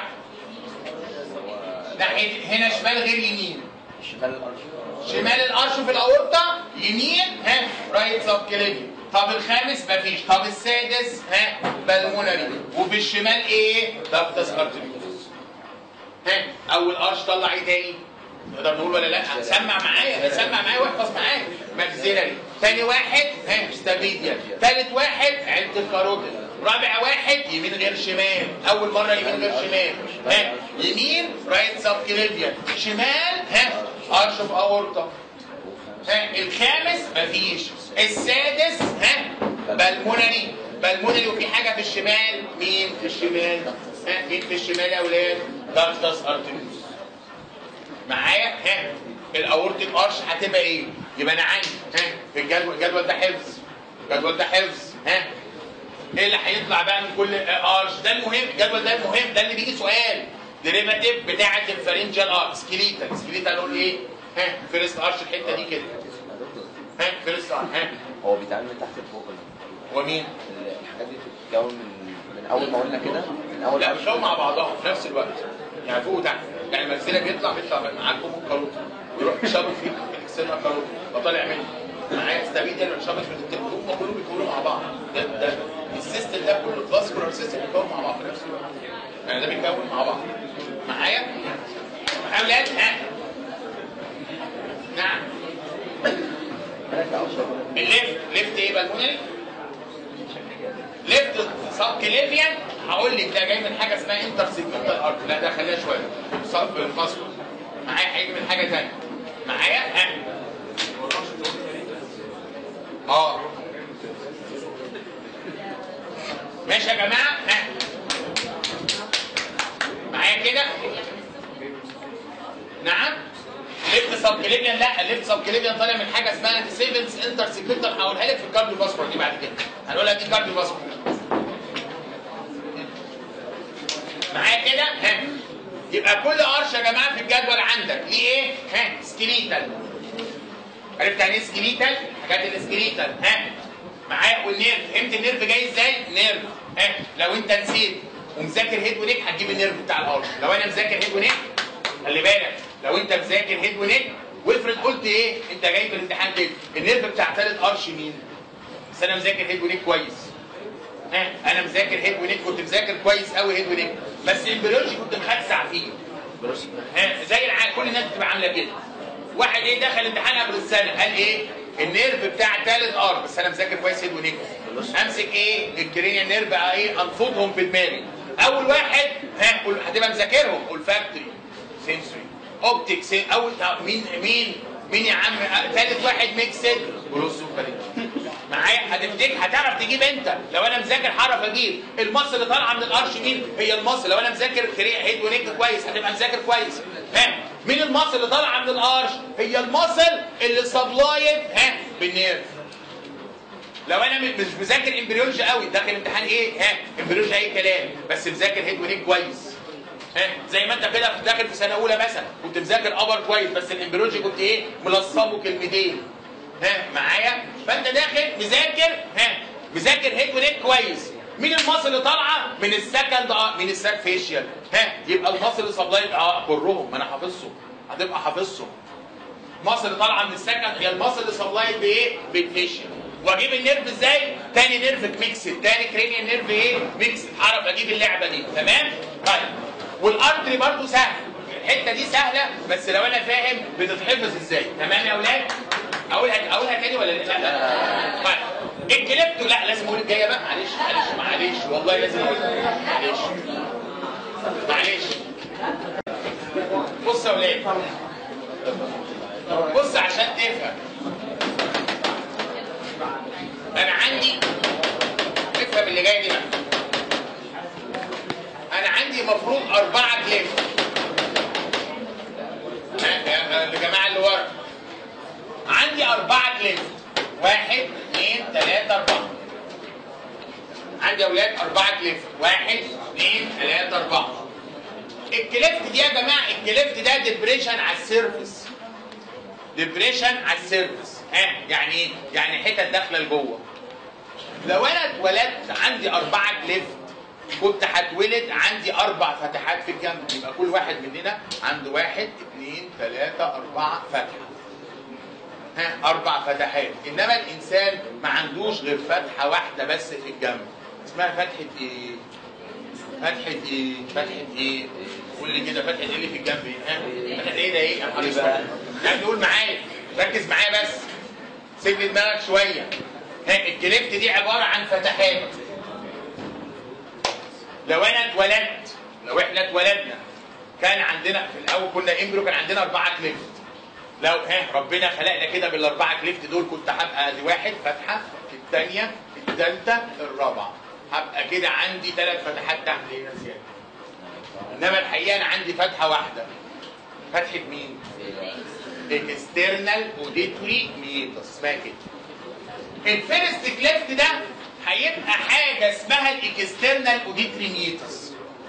ناحيه هنا شمال غير يمين شمال الارش شمال القرش في الاورطه يمين ها رايت سب كليفي طب الخامس مفيش طب السادس ها بالمونري وفي الشمال ايه دكتس ارتريوس ها اول قرش طلع ايه تاني نقدر نقول ولا لا سمع معايا سمع معايا واحفظ معايا ماكسيلري تاني واحد ها ستابيديا تالت واحد عيله الكاروتيد رابع واحد يمين غير شمال اول مره يمين غير شمال ها يمين رايت سب كليفيان شمال ها قرش في اورطه ها الخامس مفيش السادس ها بالمونري بالمونري وفي حاجه في الشمال مين في الشمال ها مين في الشمال يا اولاد دكتس ارتريوس معايا ها الاورتيك ارش هتبقى ايه يبقى انا عندي ها في الجدول الجدول ده حفظ الجدول ده حفظ ها ايه اللي هيطلع بقى من كل ارش ده المهم الجدول ده المهم ده اللي بيجي سؤال ديريفاتيف بتاعه الفارنجال ارش سكيليتا سكيليتا نقول ايه ها فيرست ارش الحته دي كده ها فيرست ارش ها هو بيتعمل من تحت لفوق هو مين الحاجات دي بتتكون من من اول ما قلنا كده من اول لا أرش. مش هو مع بعضها في نفس الوقت يعني فوق وتحت يعني المنزله بيطلع بيطلع معاكم الكاروت يروح شابط فيه الاكسترنال كاروت وطالع منه معايا ستابيل ده شابط في التليفون هم كلهم بيكونوا مع بعض ده ده السيستم ده كله الفاسكولار سيستم بيكون مع بعض في نفس الوقت يعني ده بيكون مع بعض معايا معايا ولاد ها نعم ثلاثة أرش. الليفت ليفت ايه بالمونري ليفت سب كليفيان هقول لك ده جاي من حاجه اسمها انتر سيجمنتال ارت لا ده خليها شويه سب الفاسكو معايا هيجي من حاجه ثانيه معايا ها اه ماشي يا جماعه ها معايا كده نعم ليفت سب كليبيان لا الليفت سب كليبيان طالع من حاجه اسمها سيفنز انتر سيكويتال هقولها لك في الكارديو باسبور دي بعد كده هنقولها دي كارديو باسبور معايا كده ها يبقى كل قرش يا جماعه في الجدول عندك ليه ايه ها سكليتال عرفت يعني ايه سكليتال حاجات السكليتال ها معايا والنيرف فهمت النيرف جاي ازاي نيرف ها لو انت نسيت ومذاكر هيد ونيك هتجيب النيرف بتاع القرش لو انا مذاكر هيد ونيك خلي بالك لو انت مذاكر هيد ونيك وافرض قلت ايه انت جاي في الامتحان كده النيرف بتاع ثالث قرش مين بس انا مذاكر هيد ونيك كويس ها انا مذاكر هيد ونيك كنت مذاكر كويس قوي هيد ونيك بس البيولوجي كنت مخسع فيه بروس ها زي الع... كل الناس بتبقى عامله كده واحد ايه دخل امتحان قبل السنه قال ايه النيرف بتاع ثالث ار بس انا مذاكر كويس هيد ونيك امسك ايه الكرينيا نيرف بقى ايه انفضهم في دماغي اول واحد ها قول- هتبقى مذاكرهم olfactory sensory اوبتكس اول طب مين مين مين يا عم ثالث واحد ميكسد جلوسوفارينج معايا هتفتكر هتعرف تجيب انت لو انا مذاكر هعرف اجيب المصل اللي طالعه من القرش مين هي المصل لو انا مذاكر كري- هيد ونيك كويس هتبقى مذاكر كويس ها مين المصل اللي طالعه من القرش هي المصل اللي سبلايد ها بالنيرف لو انا م- مش مذاكر امبريولوجي قوي داخل امتحان ايه ها امبريولوجي اي كلام بس مذاكر هيد ونيك كويس ها زي ما انت كده داخل في سنه اولى مثلا كنت مذاكر ابر كويس بس الامبريولوجي كنت ايه ملصمه كلمتين ها معايا فانت داخل مذاكر ها مذاكر هيد ونيك كويس مين المصل اللي طالعه من السكند اه من الساك فيشيال ها يبقى المصل اللي سبلايد اه كلهم ما انا حافظهم هتبقى حافظهم مصر اللي طالعه من السكن هي المصر اللي سبلايد بايه؟ بالفيشن واجيب النيرف ازاي؟ تاني نيرف ميكس تاني كرينيال نيرف ايه؟ ميكس هعرف اجيب اللعبه دي تمام؟ طيب والارتري برضو سهل الحته دي سهله بس لو انا فاهم بتتحفظ ازاي تمام يا اولاد؟ اقولها اقولها تاني ولا لا؟ لا طيب الكليبتو لا لازم اقول الجايه بقى معلش معلش معلش والله لازم اقول معلش معلش بص يا اولاد بص عشان تفهم انا عندي افهم اللي جاي دي بقى انا عندي مفروض اربعه كليف الجماعه اللي ورا عندي اربعه كليف واحد اثنين ثلاثه اربعه عندي يا اولاد اربعه كليف واحد اثنين ثلاثه اربعه الكليفت دي يا جماعه الكليفت ده ديبريشن على السيرفس ديبريشن على السيرفس ها يعني ايه؟ يعني حتت داخله لجوه لو انا اتولدت عندي اربعه كليفت كنت هتولد عندي اربع فتحات في الجنب يبقى كل واحد مننا عنده واحد اثنين ثلاثه اربعه فتحه ها اربع فتحات انما الانسان ما عندوش غير فتحه واحده بس في الجنب اسمها فتحه ايه؟ فتحه ايه؟ فتحه ايه؟ قول لي كده فتحه ايه اللي في الجنب ايه؟ ها؟ فتحه ايه ده ايه؟ يا نهار اسود يعني تقول معايا ركز معايا بس سيب لي دماغك شويه ها الكليفت دي عباره عن فتحات لو انا اتولدت لو احنا اتولدنا كان عندنا في الاول كنا امبريو كان عندنا اربعه كليفت لو ها ربنا خلقنا كده بالاربعه كليفت دول كنت هبقى ادي واحد فتحه الثانيه الثالثه الرابعه هبقى كده عندي ثلاث فتحات تحت هنا زياده انما الحقيقه انا عندي فتحه واحده فتحه مين؟ الاكسترنال اوديتوري ميتس اسمها كده الفيرست كليفت ده هيبقى حاجه اسمها الاكسترنال اوديتوري ميتس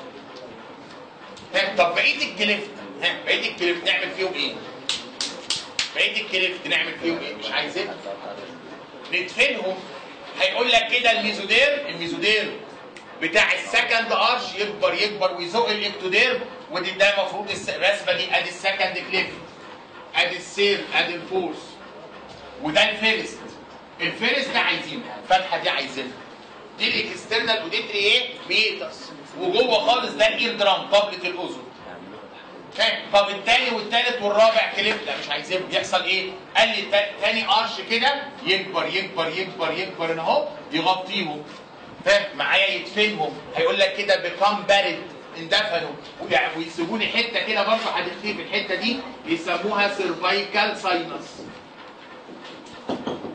ها طب بقيه الكليفت ها بقيه الكليفت نعمل فيهم ايه؟ بقيه الكليفت نعمل فيهم ايه؟ مش عايزينها ندفنهم هيقول لك كده الميزودير الميزودير بتاع السكند ارش يكبر يكبر ويزق الاكتودير ودي ده المفروض الس- الرسمه دي ادي السكند كليفت ادي السير ادي الفورس وده الفيرست الفيرست ده عايزينه الفتحه دي عايزينها دي الاكسترنال اوديتري ايه ميتس وجوه خالص ده الاير درام قبله الاذن ها، طب التاني والتالت والرابع كليب لا مش عايزينهم يحصل ايه؟ قال لي تا- تاني قرش كده يكبر يكبر يكبر يكبر هنا اهو يغطيهم فاهم معايا يدفنهم هيقول لك كده بكام بارد اندفنوا ويع- ويسيبوا لي حته كده برضه هتختفي الحته دي يسموها سيرفايكال ساينس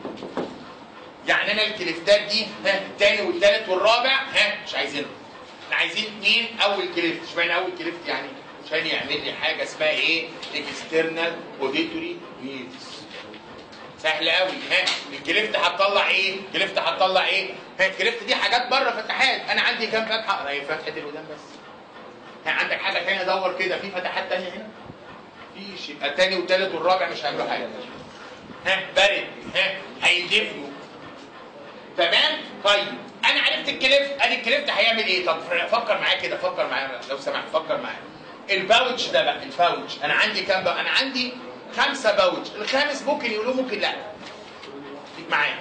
يعني انا الكليفتات دي ها التاني والتالت والرابع ها مش عايزينهم احنا عايزين اثنين اول كليفت اشمعنى اول كليفت يعني عشان يعمل لي حاجه اسمها ايه اكسترنال اوديتوري نيدز سهل قوي ها الكليفت هتطلع ايه الكليفت هتطلع ايه ها الكليفت دي حاجات بره فتحات انا عندي كام فتحه هي فتحه الودان بس ها عندك حاجه ثانيه دور كده في فتحات ثانيه هنا فيش يبقى الثاني والثالث والرابع مش هيعملوا حاجه ها بارد ها هيدفنوا تمام طيب انا عرفت الكليفت ادي الكليفت هيعمل ايه طب فكر معايا كده فكر معايا لو سمحت فكر معايا الباوتش ده بقى الباوتش انا عندي كام بقى انا عندي خمسه باوتش الخامس ممكن يقولوه ممكن لا خليك معايا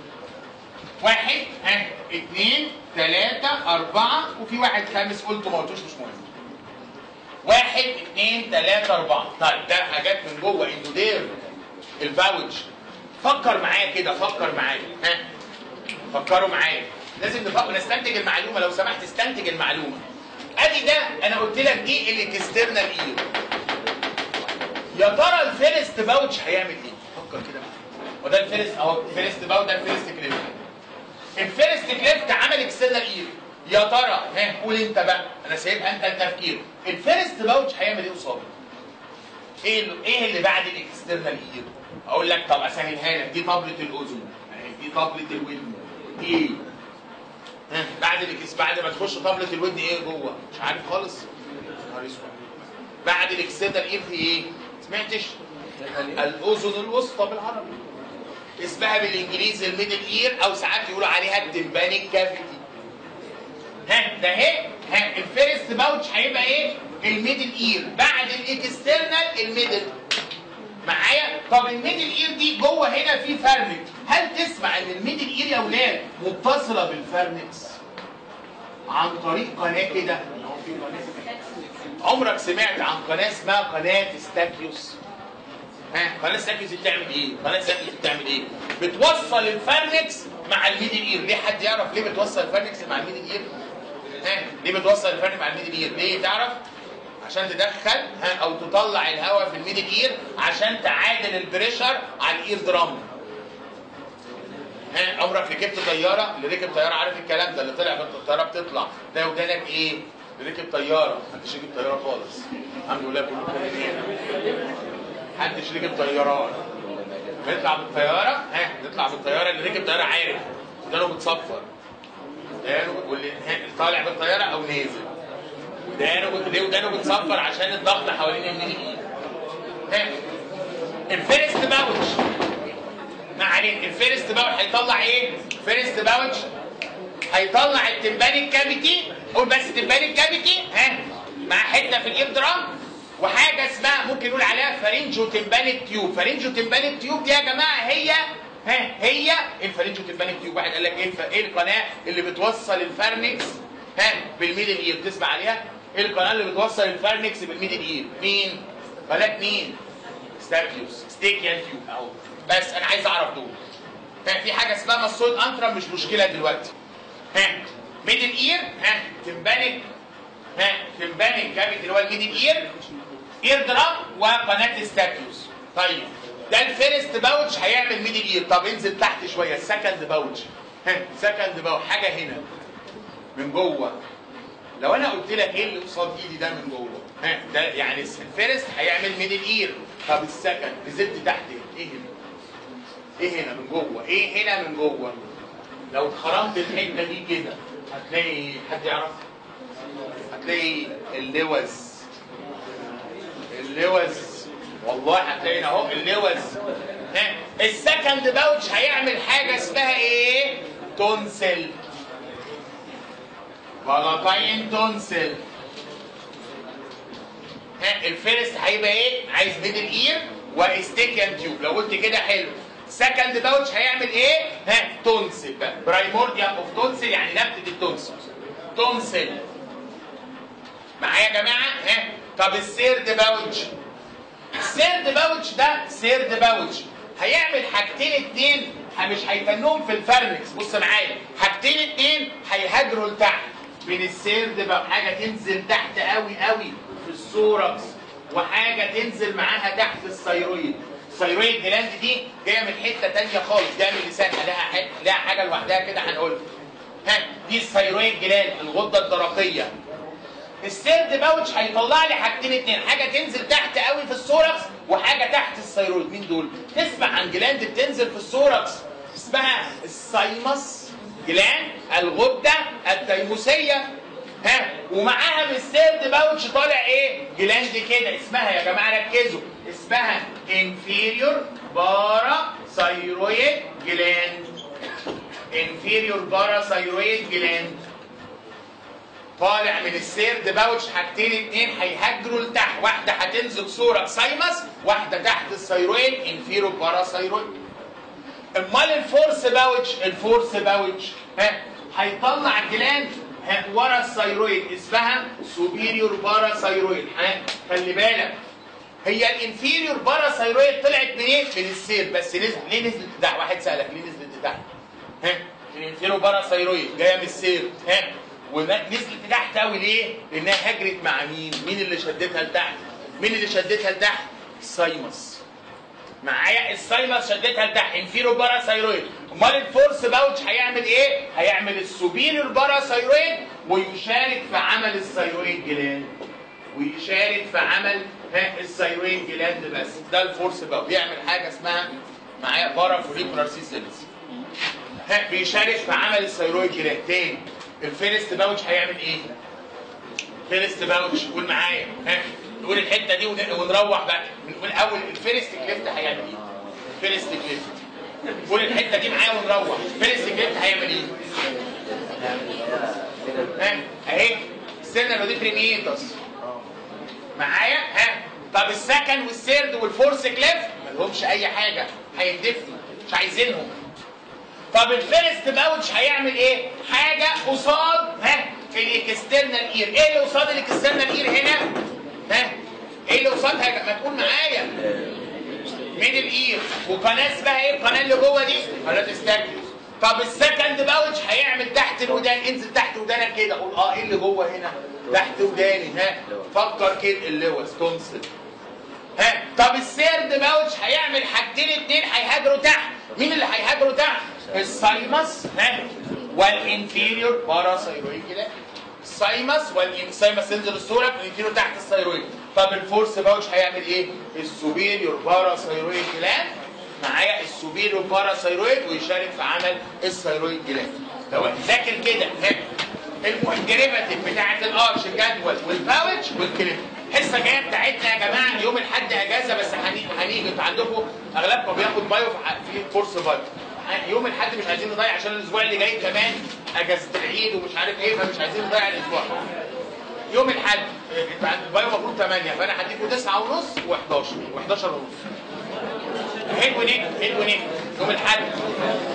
واحد ها اثنين ثلاثة أربعة وفي واحد خامس قلته ما قلتوش مش مهم. واحد اثنين ثلاثة أربعة طيب ده حاجات من جوه اندودير الباوتش فكر معايا كده فكر معايا ها فكروا معايا لازم نفكر نستنتج المعلومه لو سمحت استنتج المعلومه ادي ده انا قلت لك دي الاكسترنال اير يا ترى الفيرست باوتش هيعمل ايه فكر كده معايا وده الفيرست اهو الفيرست باوت ده الفيرست كليفت الفيرست كليفت عمل اكسترنال اير يا ترى ها قول انت بقى انا سايبها انت التفكير الفيرست باوتش هيعمل ايه قصادي ايه ال- ايه اللي بعد الاكسترنال اير اقول لك طب اسهلها لك دي طبله الاذن اهي دي طبله الودن ايه ها بعد الاكس بعد ما تخش طبله الودن ايه جوه مش عارف خالص نهار اسود بعد الاكسترنال اير في ايه سمعتش الاذن الوسطى بالعربي اسمها بالانجليزي الميدل اير او ساعات يقولوا عليها التمبانيك كافيتي ها ده اهي ها الفيرست باوتش هيبقى ايه الميدل اير بعد الاكسترنال الميدل معايا طب الميدل اير دي جوه هنا في فارنكس هل تسمع ان الميدل اير يا اولاد متصله بالفارنكس عن طريق قناه كده هو في قناه عمرك سمعت عن قناه اسمها قناه ستاكيوس ها قناه ستاكيوس دي بتعمل ايه قناه ستاكيوس دي بتعمل ايه بتوصل الفارنكس مع الميدل اير ليه حد يعرف ليه بتوصل الفارنكس مع الميدل اير ها ليه بتوصل الفارنكس مع الميدل اير ليه تعرف عشان تدخل ها او تطلع الهواء في الميدل اير عشان تعادل البريشر على الاير درام ها عمرك ركبت طياره اللي ركب طياره عارف الكلام ده اللي طلع بالطياره بتطلع ده ودانك ايه اللي ركب طياره محدش ركب طياره خالص الحمد لله كلكم هنا محدش ركب طيارات بيطلع بالطياره ها نطلع بالطياره اللي ركب طياره عارف ودانه بتصفر ودانه واللي ها، طالع بالطياره او نازل ودانه ليه ودانه بتصفر عشان الضغط حوالين الميدل ايد ها الفيرست باوتش ما عليك الفيرست باوتش هيطلع ايه؟ فيرست باوتش هيطلع التمبانيك كافيتي قول بس التمبانيك كافيتي ها مع حته في الاير درام وحاجه اسمها ممكن نقول عليها فارنجو تمبانيك تيوب فارنجو تمبانيك تيوب دي يا جماعه هي ها هي الفارنجو تمبانيك تيوب واحد قال لك ايه الف... ايه القناه اللي بتوصل الفارنكس ها بالميدل اير تسمع عليها ايه القناه اللي بتوصل الفارنكس بالميدل اير مين قناه مين ستاكيوس ستيكيان تيوب اهو بس انا عايز اعرف دول ها في حاجه اسمها مسود انترا مش مشكله دلوقتي ها ميدل اير ها تمبانيك ها تمبانيك كافيتي اللي هو الميدل اير اير درام وقناه ستاكيوس طيب ده الفيرست باوتش هيعمل ميدل اير طب انزل تحت شويه السكند باوتش ها سكند باوتش حاجه هنا من جوه لو انا قلت لك ايه اللي قصاد ايدي ده من جوه ها ده يعني الفيرست هيعمل ميدل اير طب السكند نزلت تحت ايه هنا ايه هنا من جوه ايه هنا من جوه لو اتخرمت الحته دي كده هتلاقي حد يعرف هتلاقي اللوز اللوز والله هتلاقي هنا اهو اللوز ها السكند باوتش هيعمل حاجه اسمها ايه تونسل بلاطين تونسل ها الفيرست هيبقى ايه عايز ميدل اير واستيكيان تيوب لو قلت كده حلو سكند باوتش هيعمل ايه ها تونسل بقى برايمورديال اوف تونسل يعني نبته التونسل تونسل معايا يا جماعه ها طب السيرد باوتش السيرد باوتش ده سيرد باوتش هيعمل حاجتين اتنين ه- مش هيفنهم في الفرنكس بص معايا حاجتين اتنين هيهاجروا لتحت من السيرد بقى حاجه تنزل تحت قوي قوي في السوركس وحاجه تنزل معاها تحت الثيرويد الثيرويد جلاند دي جايه من حته تانية خالص جايه من لسانها لها حته لها حاجه لوحدها كده هنقولها ها دي الثيرويد جلاند الغده الدرقيه السيرد باوتش هيطلع لي حاجتين اتنين حاجه تنزل تحت قوي في السوركس وحاجه تحت الثيرويد مين دول تسمع عن جلاند بتنزل في السوركس اسمها السايمس جلاند الغده التيموسيه ها ومعاها من السيرد باوتش طالع ايه جلاند كده اسمها يا جماعه ركزوا اسمها انفيريور بارا ثيرويد جلاند انفيريور بارا ثيرويد جلاند طالع من السيرد باوتش حاجتين اتنين هيهاجروا لتحت واحده هتنزل صوره سايمس واحده تحت الثيرويد انفيرو بارا ثيرويد امال الفورس باوتش الفورس باوتش ها هيطلع جلاند ها ورا الثيرويد اسمها سوبيريور بارا ثيرويد ها خلي بالك هي الانفيريور بارا ثيرويد طلعت منين؟ من السير بس نزل ليه نزلت لتحت؟ واحد سالك ليه نزلت لتحت؟ ها الانفيريور بارا ثيرويد جايه من السير ها ونزلت لتحت قوي ليه؟ لانها هجرت مع مين؟ مين اللي شدتها لتحت؟ مين اللي شدتها لتحت؟ السايمس معايا السايمس شدتها لتحت انفيرو بارا ثيرويد امال الفورس باوتش هيعمل ايه؟ هيعمل السوبيريور بارا ثيرويد ويشارك في عمل الثيرويد جلاند ويشارك في عمل ها الثيرويد جلاند بس ده الفورس باوتش بيعمل حاجه اسمها معايا بارا فوليكولار سي سيلز ها بيشارك في عمل الثيرويد جلاند تاني الفيرست باوتش هيعمل ايه؟ فيرست باوتش قول معايا ها نقول الحته دي ون- ونروح بقى نقول اول الفيرست كليفت هيعمل ايه؟ فيرست كليفت قول الحته دي معايا ونروح فيرست كليفت هيعمل ايه؟ ها اهي السنه روديتري ميتس معايا ها طب السكند والثيرد والفورث كليف مالهمش اي حاجه هيدفنوا مش عايزينهم طب الفيرست باوتش هيعمل ايه؟ حاجه قصاد ها الاكسترنال اير، ايه اللي قصاد الاكسترنال اير هنا؟ ها؟ ايه اللي قصادها؟ ما تقول معايا مين الاير؟ وقناه اسمها ايه القناه اللي جوه دي؟ قناه ستاكيوس طب السكند باوتش هيعمل تحت الودان انزل تحت ودانك كده قول اه ايه اللي جوه هنا؟ تحت وداني ها؟ فكر كده اللوز تونسل ها طب السيرد باوتش هيعمل حاجتين اتنين هيهاجروا تحت مين اللي هيهاجروا تحت السايمس ها والانفيريور باراثايرويد جلاند السايمس والسايمس تنزل الصوره الانفيريور تحت الثايرويد طب الفورس باوتش هيعمل ايه السوبيريور باراثايرويد جلاند معايا السوبيريور باراثايرويد ويشارك في عمل الثايرويد جلاند تمام ذاكر كده ها الديريفاتيف بتاعت الارش الجدول والباوتش والكليب الحصه الجايه بتاعتنا يا جماعه يوم الاحد اجازه بس هنيجي هنيجي انتوا عندكم اغلبكم بياخد بايو في ح- في كورس بايو يوم الاحد مش عايزين نضيع عشان الاسبوع اللي جاي كمان اجازه العيد ومش عارف ايه فمش عايزين نضيع الاسبوع يوم الاحد اه، انتوا عند البايو المفروض 8 فانا هديكم 9 ونص و11 و11 ونص حلو نجم حلو نجم يوم الاحد